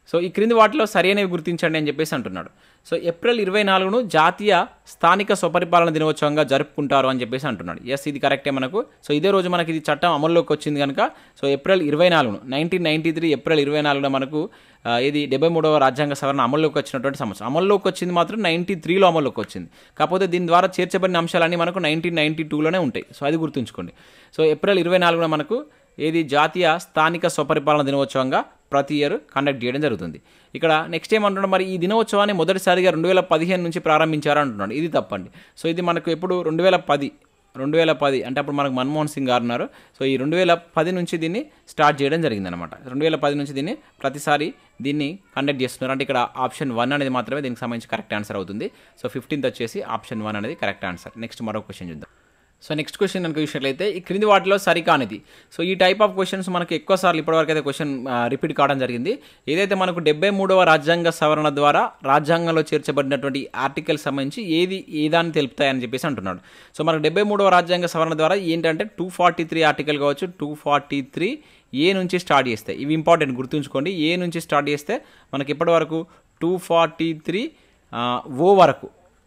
సో ఈ క్రింది వాటిలో సరైనవి గుర్తించండి అని చెప్పేసి అంటున్నాడు సో ఏప్రిల్ ఇరవై నాలుగును జాతీయ స్థానిక స్వపరిపాలన దినోత్సవంగా జరుపుకుంటారు అని చెప్పేసి అంటున్నాడు ఎస్ ఇది కరెక్టే మనకు సో ఇదే రోజు మనకి ఇది చట్టం అమల్లోకి వచ్చింది కనుక సో ఏప్రిల్ ఇరవై నాలుగును నైన్టీన్ నైన్టీ త్రీ ఏప్రిల్ ఇరవై నాలుగున మనకు ఆ, ఇది డెబ్బై మూడవ రాజ్యాంగ సవరణ అమల్లోకి వచ్చినటువంటి సంవత్సరం అమల్లోకి వచ్చింది మాత్రం నైన్టీ త్రీలో అమల్లోకి వచ్చింది కాకపోతే దీని ద్వారా చేర్చబడిన అంశాలన్నీ మనకు నైన్టీన్ నైన్టీ టూలోనే ఉంటాయి సో అది గుర్తుంచుకోండి సో ఏప్రిల్ ఇరవై నాలుగున మనకు ఏది జాతీయ స్థానిక స్వపరిపాలన దినోత్సవంగా ప్రతి ఇయర్ కండక్ట్ చేయడం జరుగుతుంది ఇక్కడ నెక్స్ట్ ఏమంటున్నాడు మరి ఈ దినోత్సవాన్ని మొదటిసారిగా రెండు వేల పదిహేను నుంచి ప్రారంభించారు అంటున్నాడు ఇది తప్పండి సో ఇది మనకు ఎప్పుడు రెండు వేల పది రెండు వేల పది అంటే అప్పుడు మనకు మన్మోహన్ సింగ్ గారు ఉన్నారు సో ఈ రెండు వేల పది నుంచి దీన్ని స్టార్ట్ చేయడం జరిగిందనమాట రెండు వేల పది నుంచి దీన్ని ప్రతిసారి దీన్ని కండక్ట్ చేస్తున్నారు అంటే ఇక్కడ ఆప్షన్ వన్ అనేది మాత్రమే దీనికి సంబంధించి కరెక్ట్ ఆన్సర్ అవుతుంది సో ఫిఫ్టీన్త్ వచ్చేసి ఆప్షన్ వన్ అనేది కరెక్ట్ ఆన్సర్ నెక్స్ట్ మరో క్వశ్చన్ చూద్దాం సో నెక్స్ట్ క్వశ్చన్ కనుక చూసినట్లయితే ఈ క్రింది వాటిలో సరికానిది సో ఈ టైప్ ఆఫ్ క్వశ్చన్స్ మనకు ఎక్కువ సార్లు ఇప్పటివరకు అయితే క్వశ్చన్ రిపీట్ కావడం జరిగింది ఏదైతే మనకు డెబ్బై మూడవ రాజ్యాంగ సవరణ ద్వారా రాజ్యాంగంలో చేర్చబడినటువంటి ఆర్టికల్ సంబంధించి ఏది ఏదాన్ని తెలుపుతాయని చెప్పేసి అంటున్నాడు సో మనకు డెబ్బై మూడవ రాజ్యాంగ సవరణ ద్వారా ఏంటంటే టూ ఫార్టీ త్రీ ఆర్టికల్ కావచ్చు టూ ఫార్టీ త్రీ ఏ నుంచి స్టార్ట్ చేస్తే ఇవి ఇంపార్టెంట్ గుర్తుంచుకోండి ఏ నుంచి స్టార్ట్ చేస్తే మనకి ఇప్పటి వరకు టూ ఫార్టీ త్రీ ఓ వరకు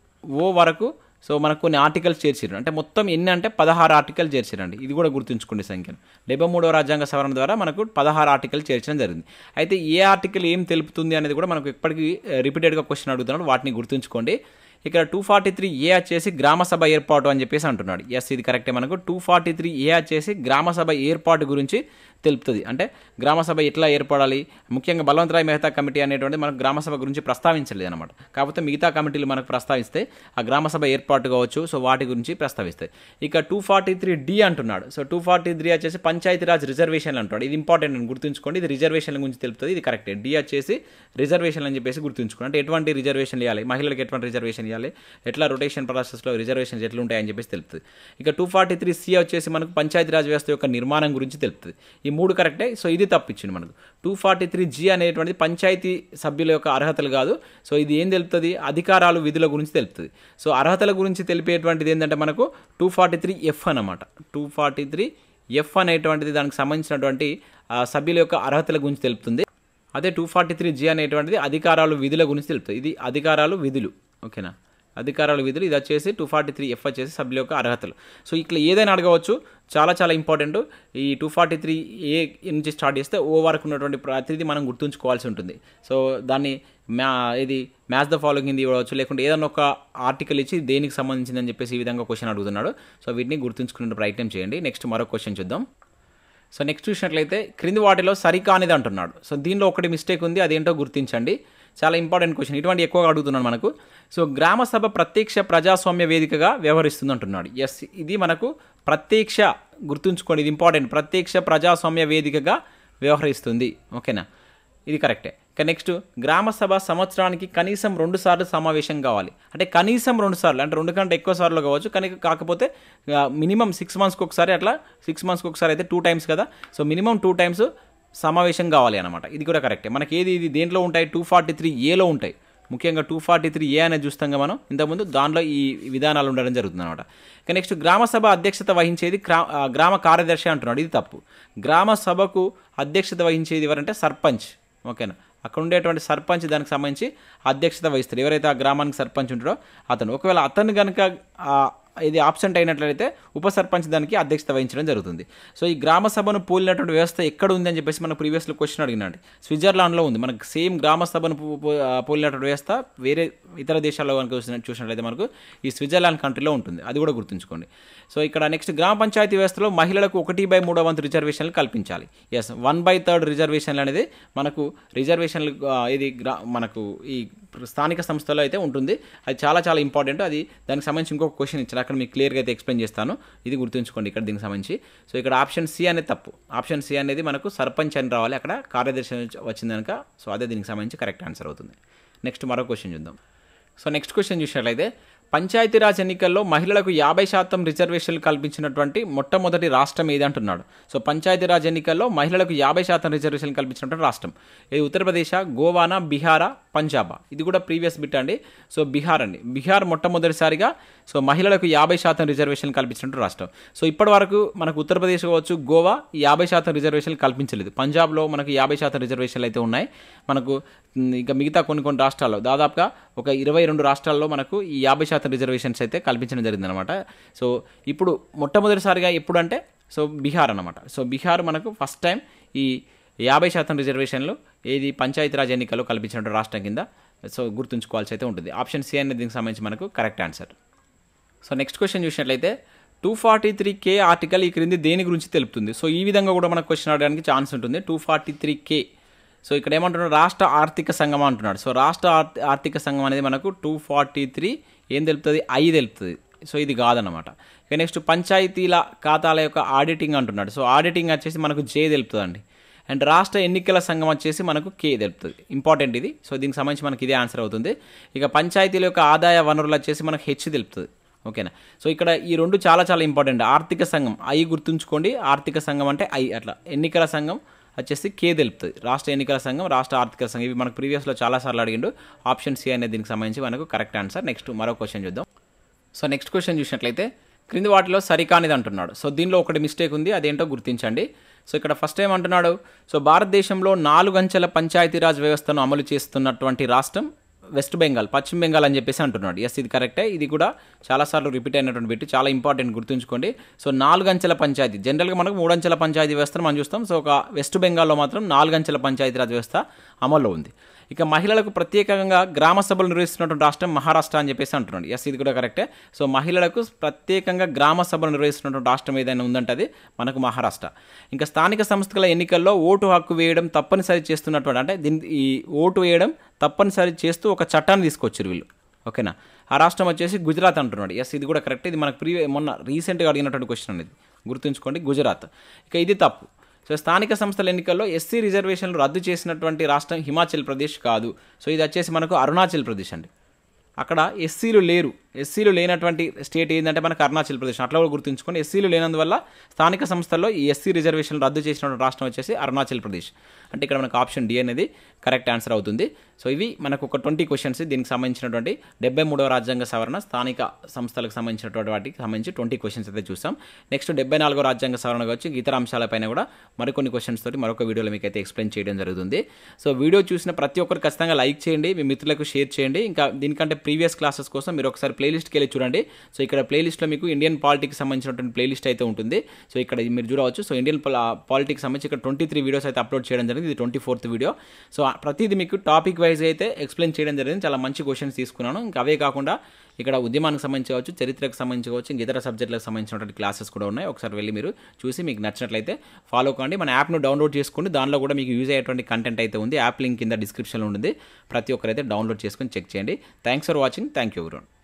ఓ వరకు సో మనకు కొన్ని ఆర్టికల్స్ చేర్చారు అంటే మొత్తం ఎన్ని అంటే పదహారు ఆర్టికల్ చేర్చారండి ఇది కూడా గుర్తుంచుకోండి సంఖ్యను డెబ్బై మూడవ రాజ్యాంగ సవరణ ద్వారా మనకు పదహారు ఆర్టికల్ చేర్చడం జరిగింది అయితే ఏ ఆర్టికల్ ఏం తెలుపుతుంది అనేది కూడా మనకు ఎప్పటికీ రిపీటెడ్గా క్వశ్చన్ అడుగుతున్నాడు వాటిని గుర్తుంచుకోండి ఇక్కడ టూ ఫార్టీ త్రీ ఏ వచ్చేసి గ్రామ సభ ఏర్పాటు అని చెప్పేసి అంటున్నాడు ఎస్ ఇది కరెక్టే మనకు టూ ఫార్టీ త్రీ ఏ వచ్చేసి గ్రామ సభ ఏర్పాటు గురించి తెలుపుతుంది అంటే గ్రామ సభ ఎట్లా ఏర్పడాలి ముఖ్యంగా బలవంతరాయ్ మెహతా కమిటీ అనేటువంటి మనకు గ్రామ సభ గురించి ప్రస్తావించలేదు అనమాట కాకపోతే మిగతా కమిటీలు మనకు ప్రస్తావిస్తే ఆ గ్రామ సభ ఏర్పాటు కావచ్చు సో వాటి గురించి ప్రస్తావిస్తాయి ఇక టూ ఫార్టీ త్రీ డి అంటున్నాడు సో టూ ఫార్టీ త్రీ వచ్చేసి పంచాయతీరాజ్ రిజర్వేషన్లు అంటాడు ఇది ఇంపార్టెంట్ అని గుర్తుంచుకోండి ఇది రిజర్వేషన్ల గురించి తెలుపుతుంది ఇది కరెక్టే డి వచ్చేసి రిజర్వేషన్లు అని చెప్పేసి గుర్తుంచుకోండి అంటే ఎటువంటి రిజర్వేషన్ ఇవ్వాలి మహిళలకు ఎటువంటి రిజర్వేషన్ ఇవ్వాలి ఎట్లా రొటేషన్ ప్రాసెస్లో రిజర్వేషన్స్ ఎట్లా ఉంటాయని చెప్పేసి తెలుపుతుంది ఇక టూ ఫార్టీ త్రీ సి వచ్చేసి మనకు పంచాయతీరాజ్ వ్యవస్థ యొక్క నిర్మాణం గురించి తెలుపుతుంది ఈ మూడు కరెక్టే సో ఇది తప్పించింది మనకు టూ ఫార్టీ త్రీ జీ అనేటువంటిది పంచాయతీ సభ్యుల యొక్క అర్హతలు కాదు సో ఇది ఏం తెలుపుతుంది అధికారాలు విధుల గురించి తెలుపుతుంది సో అర్హతల గురించి తెలిపేటువంటిది ఏంటంటే మనకు టూ ఫార్టీ త్రీ ఎఫ్ అనమాట టూ ఫార్టీ త్రీ ఎఫ్ అనేటువంటిది దానికి సంబంధించినటువంటి ఆ, సభ్యుల యొక్క అర్హతల గురించి తెలుపుతుంది అదే టూ ఫార్టీ త్రీ జీ అనేటువంటిది అధికారాలు విధుల గురించి తెలుపుతుంది ఇది అధికారాలు విధులు ఓకేనా అధికారాలు విధులు ఇది వచ్చేసి టూ ఫార్టీ త్రీ ఎఫ్ వచ్చేసి సభ్యుల యొక్క అర్హతలు సో ఇట్లా ఏదైనా అడగవచ్చు చాలా చాలా ఇంపార్టెంట్ ఈ టూ ఫార్టీ త్రీ ఏ నుంచి స్టార్ట్ చేస్తే ఓ వరకు ఉన్నటువంటి ప్రతిదీ మనం గుర్తుంచుకోవాల్సి ఉంటుంది సో దాన్ని మ్యా ఇది మ్యాచ్ ద ఫాలోయింగ్ హిందీ ఇవ్వచ్చు లేకుంటే ఏదైనా ఒక ఆర్టికల్ ఇచ్చి దేనికి సంబంధించిందని చెప్పేసి ఈ విధంగా క్వశ్చన్ అడుగుతున్నాడు సో వీటిని గుర్తుంచుకునే ప్రయత్నం చేయండి నెక్స్ట్ మరో క్వశ్చన్ చూద్దాం సో నెక్స్ట్ చూసినట్లయితే క్రింది వాటిలో సరికానిది అంటున్నాడు సో దీనిలో ఒకటి మిస్టేక్ ఉంది అదేంటో గుర్తించండి చాలా ఇంపార్టెంట్ క్వశ్చన్ ఇటువంటి ఎక్కువగా అడుగుతున్నాడు మనకు సో గ్రామ సభ ప్రత్యక్ష ప్రజాస్వామ్య వేదికగా వ్యవహరిస్తుంది అంటున్నాడు ఎస్ ఇది మనకు ప్రత్యక్ష గుర్తుంచుకోండి ఇది ఇంపార్టెంట్ ప్రత్యక్ష ప్రజాస్వామ్య వేదికగా వ్యవహరిస్తుంది ఓకేనా ఇది కరెక్టే ఇక నెక్స్ట్ గ్రామ సభ సంవత్సరానికి కనీసం రెండు సార్లు సమావేశం కావాలి అంటే కనీసం రెండు సార్లు అంటే రెండు కంటే ఎక్కువ సార్లు కావచ్చు కానీ కాకపోతే మినిమం సిక్స్ మంత్స్కి ఒకసారి అట్లా సిక్స్ మంత్స్కి ఒకసారి అయితే టూ టైమ్స్ కదా సో మినిమం టూ టైమ్స్ సమావేశం కావాలి అనమాట ఇది కూడా కరెక్టే మనకి ఏది ఇది దేంట్లో ఉంటాయి టూ ఫార్టీ త్రీ ఏలో ఉంటాయి ముఖ్యంగా టూ ఫార్టీ త్రీ ఏ అనేది చూస్తాం మనం ఇంతకుముందు దానిలో ఈ విధానాలు ఉండడం జరుగుతుంది అనమాట ఇక నెక్స్ట్ గ్రామ సభ అధ్యక్షత వహించేది గ్రా- ఆ, గ్రామ కార్యదర్శి అంటున్నాడు ఇది తప్పు గ్రామ సభకు అధ్యక్షత వహించేది ఎవరంటే సర్పంచ్ ఓకేనా అక్కడ ఉండేటువంటి సర్పంచ్ దానికి సంబంధించి అధ్యక్షత వహిస్తాడు ఎవరైతే ఆ గ్రామానికి సర్పంచ్ ఉంటాడో అతను ఒకవేళ అతను కనుక ఆ, ఇది ఆబ్సెంట్ అయినట్లయితే ఉప సర్పంచ్ దానికి అధ్యక్షత వహించడం జరుగుతుంది సో ఈ గ్రామ సభను పోలినటువంటి వ్యవస్థ ఎక్కడ ఉంది అని చెప్పేసి మనం ప్రీవియస్లో క్వశ్చన్ అడిగినాడు స్విట్జర్లాండ్లో ఉంది మనకు సేమ్ గ్రామ సభను పో- పో- ఆ, పోలినటువంటి వ్యవస్థ వేరే ఇతర దేశాల్లో కనుక చూసిన చూసినట్లయితే మనకు ఈ స్విట్జర్లాండ్ కంట్రీలో ఉంటుంది అది కూడా గుర్తుంచుకోండి సో ఇక్కడ నెక్స్ట్ గ్రామ పంచాయతీ వ్యవస్థలో మహిళలకు ఒకటి బై మూడో వంతు రిజర్వేషన్లు కల్పించాలి ఎస్ వన్ బై థర్డ్ రిజర్వేషన్లు అనేది మనకు రిజర్వేషన్లు ఆ, ఇది గ్రా మనకు ఈ స్థానిక సంస్థలో అయితే ఉంటుంది అది చాలా చాలా ఇంపార్టెంట్ అది దానికి సంబంధించి ఇంకొక క్వశ్చన్ ఇచ్చారు అక్కడ మీకు క్లియర్గా అయితే ఎక్స్ప్లెయిన్ చేస్తాను ఇది గుర్తుంచుకోండి ఇక్కడ దీనికి సంబంధించి సో ఇక్కడ ఆప్షన్ సి అనేది తప్పు ఆప్షన్ సి అనేది మనకు సర్పంచ్ అని రావాలి అక్కడ కార్యదర్శి నుంచి వచ్చింది కనుక సో అదే దీనికి సంబంధించి కరెక్ట్ ఆన్సర్ అవుతుంది నెక్స్ట్ మరో క్వశ్చన్ చూద్దాం సో నెక్స్ట్ క్వశ్చన్ చూసినట్లయితే పంచాయతీరాజ్ ఎన్నికల్లో మహిళలకు యాభై శాతం రిజర్వేషన్లు కల్పించినటువంటి మొట్టమొదటి రాష్ట్రం ఏది అంటున్నాడు సో పంచాయతీరాజ్ ఎన్నికల్లో మహిళలకు యాభై శాతం రిజర్వేషన్లు కల్పించినటువంటి రాష్ట్రం ఇది ఉత్తరప్రదేశ్ గోవానా బీహారా పంజాబా ఇది కూడా ప్రీవియస్ బిట్ అండి సో బీహార్ అండి బీహార్ మొట్టమొదటిసారిగా సో మహిళలకు యాభై శాతం రిజర్వేషన్ కల్పించినట్టు రాష్ట్రం సో ఇప్పటి వరకు మనకు ఉత్తరప్రదేశ్ కావచ్చు గోవా ఈ యాభై శాతం రిజర్వేషన్లు కల్పించలేదు పంజాబ్లో మనకు యాభై శాతం రిజర్వేషన్లు అయితే ఉన్నాయి మనకు మ్, ఇంకా మిగతా కొన్ని కొన్ని రాష్ట్రాల్లో దాదాపుగా ఒక ఇరవై రెండు రాష్ట్రాల్లో మనకు ఈ యాభై శాతం రిజర్వేషన్స్ అయితే కల్పించడం జరిగిందనమాట సో ఇప్పుడు మొట్టమొదటిసారిగా ఎప్పుడు అంటే సో బీహార్ అనమాట సో బీహార్ మనకు ఫస్ట్ టైం ఈ యాభై శాతం రిజర్వేషన్లు ఏది పంచాయతీరాజ్ ఎన్నికల్లో కల్పించినట్టు రాష్ట్రం కింద సో గుర్తుంచుకోవాల్సి అయితే ఉంటుంది ఆప్షన్ సి అనేది దీనికి సంబంధించి మనకు correct answer so next question చూసినట్లయితే two forty three K article ఈ క్రింది దేని గురించి తెలుపుతుంది సో ఈ విధంగా కూడా మనకు క్వశ్చన్ అడగడానికి ఛాన్స్ ఉంటుంది two forty three K so ఇక్కడ ఏమంటున్నాడు రాష్ట్ర ఆర్థిక సంఘం అంటున్నాడు సో రాష్ట్ర ఆర్థ- ఆర్థిక సంఘం అనేది మనకు టూ ఫార్టీ త్రీ ఏం తెలుపుతుంది ఐ తెలుపుతుంది సో ఇది కాదనమాట ఇక నెక్స్ట్ పంచాయతీల ఖాతాల యొక్క ఆడిటింగ్ అంటున్నాడు సో ఆడిటింగ్ వచ్చేసి మనకు జే తెలుపుతుందండి అండ్ రాష్ట్ర ఎన్నికల సంఘం వచ్చేసి మనకు కే తెలుపుతుంది ఇంపార్టెంట్ ఇది సో దీనికి సంబంధించి మనకి ఇదే ఆన్సర్ అవుతుంది ఇక పంచాయతీల యొక్క ఆదాయ వనరులు వచ్చేసి మనకు హెచ్ తెలుపుతుంది ఓకేనా సో ఇక్కడ ఈ రెండు చాలా చాలా ఇంపార్టెంట్ ఆర్థిక సంఘం ఐ గుర్తుంచుకోండి ఆర్థిక సంఘం అంటే ఐ అట్లా ఎన్నికల సంఘం వచ్చేసి కే తెలుపుతుంది రాష్ట్ర ఎన్నికల సంఘం రాష్ట్ర ఆర్థిక సంఘం ఇవి మనకు ప్రీవియస్లో చాలాసార్లు అడిగిండు ఆప్షన్ సి అనేది దీనికి సంబంధించి మనకు కరెక్ట్ ఆన్సర్ నెక్స్ట్ మరో క్వశ్చన్ చూద్దాం సో నెక్స్ట్ క్వశ్చన్ చూసినట్లయితే క్రింది వాటిలో సరికానిది అంటున్నాడు సో దీనిలో ఒకటి మిస్టేక్ ఉంది అదేంటో గుర్తించండి సో ఇక్కడ ఫస్ట్ టైం అంటున్నాడు సో భారతదేశంలో నాలుగు అంచెల పంచాయతీరాజ్ వ్యవస్థను అమలు చేస్తున్నటువంటి రాష్ట్రం వెస్ట్ బెంగాల్ పశ్చిమ బెంగాల్ అని చెప్పేసి అంటున్నాడు ఎస్ ఇది కరెక్టే ఇది కూడా చాలాసార్లు రిపీట్ అయినటువంటి బిట్ చాలా ఇంపార్టెంట్ గుర్తుంచుకోండి సో నాలుగు అంచెల పంచాయతీ జనరల్గా మనకు మూడు అంచెల పంచాయతీ వ్యవస్థను మనం చూస్తాం సో ఒక వెస్ట్ బెంగాల్లో మాత్రం నాలుగు అంచెల పంచాయతీరాజ్ వ్యవస్థ అమల్లో ఉంది ఇక మహిళలకు ప్రత్యేకంగా గ్రామ సభలు నిర్వహిస్తున్నటువంటి రాష్ట్రం మహారాష్ట్ర అని చెప్పేసి అంటున్నాడు ఎస్ ఇది కూడా కరెక్టే సో మహిళలకు ప్రత్యేకంగా గ్రామ సభలు నిర్వహిస్తున్నటువంటి రాష్ట్రం ఏదైనా ఉందంటే అది మనకు మహారాష్ట్ర ఇంకా స్థానిక సంస్థల ఎన్నికల్లో ఓటు హక్కు వేయడం తప్పనిసరి చేస్తున్నటువంటి అంటే దీని ఈ ఓటు వేయడం తప్పనిసరి చేస్తూ ఒక చట్టాన్ని తీసుకొచ్చారు వీళ్ళు ఓకేనా ఆ రాష్ట్రం వచ్చేసి గుజరాత్ అంటున్నాడు ఎస్ ఇది కూడా కరెక్ట్ ఇది మనకు ప్రీ మొన్న రీసెంట్గా అడిగినటువంటి క్వశ్చన్ అనేది గుర్తుంచుకోండి గుజరాత్ ఇక ఇది తప్పు సో స్థానిక సంస్థల ఎన్నికల్లో ఎస్సీ రిజర్వేషన్లు రద్దు చేసినటువంటి రాష్ట్రం హిమాచల్ ప్రదేశ్ కాదు సో ఇది వచ్చేసి మనకు అరుణాచల్ ప్రదేశ్ అండి అక్కడ ఎస్సీలు లేరు ఎస్సీలు లేనటువంటి స్టేట్ ఏంటంటే మనకు అరుణాచల్ ప్రదేశ్ అట్లా కూడా గుర్తుంచుకొని ఎస్సీలు లేనందువల్ల స్థానిక సంస్థల్లో ఈ ఎస్సీ రిజర్వేషన్లు రద్దు చేసినటువంటి రాష్ట్రం వచ్చేసి అరుణాచల్ ప్రదేశ్ అంటే ఇక్కడ మనకు ఆప్షన్ డి అనేది కరెక్ట్ ఆన్సర్ అవుతుంది సో ఇవి మనకు ఒక ట్వంటీ క్వశ్చన్స్ దీనికి సంబంధించినటువంటి డెబ్బై మూడవ రాజ్యాంగ సవరణ స్థానిక సంస్థలకు సంబంధించినటువంటి వాటికి సంబంధించి ట్వంటీ క్వశ్చన్స్ అయితే చూసాం నెక్స్ట్ డెబ్బై నాలుగో రాజ్యాంగ సవరణ వచ్చి ఇతర అంశాలపైన కూడా మరికొన్ని క్వశ్చన్స్ తోటి మరొక వీడియోలో మీకు అయితే ఎక్స్ప్లెయిన్ చేయడం జరుగుతుంది సో వీడియో చూసిన ప్రతి ఒక్కరు ఖచ్చితంగా లైక్ చేయండి మీ మిత్రులకు షేర్ చేయండి ఇంకా దీనికంటే ప్రీవియస్ క్లాసెస్ కోసం మీరు ఒకసారి ప్లేలిస్ట్కి వెళ్ళి చూడండి సో ఇక్కడ ప్లేలిస్ట్లో మీకు ఇండియన్ పాలిటిక్స్ సంబంధించినటువంటి ప్లేలిస్ట్ అయితే ఉంటుంది సో ఇక్కడ మీరు చూడవచ్చు సో ఇండియన్ పాలిటిక్స్ సంబంధించి ఇక్కడ ట్వంటీ త్రీ వీడియోస్ అయితే అప్లోడ్ చేయడం జరిగింది ఇది ట్వంటీ ఫోర్త్ వీడియో సో ఆ ప్రతిదీ మీకు టాపిక్ వైజ్ అయితే ఎక్స్ప్లెయిన్ చేయడం జరిగింది చాలా మంచి క్వశ్చన్స్ తీసుకున్నాను ఇంకా అవే కాకుండా ఇక్కడ ఉద్యమానికి సంబంధించి కావచ్చు చరిత్రకు సంబంధించి కావచ్చు ఇంకా ఇతర సబ్జెక్టులకు సంబంధించినటువంటి క్లాసెస్ కూడా ఉన్నాయి ఒకసారి వెళ్ళి మీరు చూసి మీకు నచ్చినట్లయితే ఫాలో కండి మన యాప్ను డౌన్లోడ్ చేసుకోండి దానిలో కూడా మీకు యూజ్ అయ్యేటువంటి కంటెంట్ అయితే ఉంది యాప్ లింక్ కింద డిస్క్రిప్షన్లో ఉంటుంది ప్రతి ఒక్కరైతే డౌన్లోడ్ చేసుకొని చెక్ చేయండి thanks for watching thank you everyone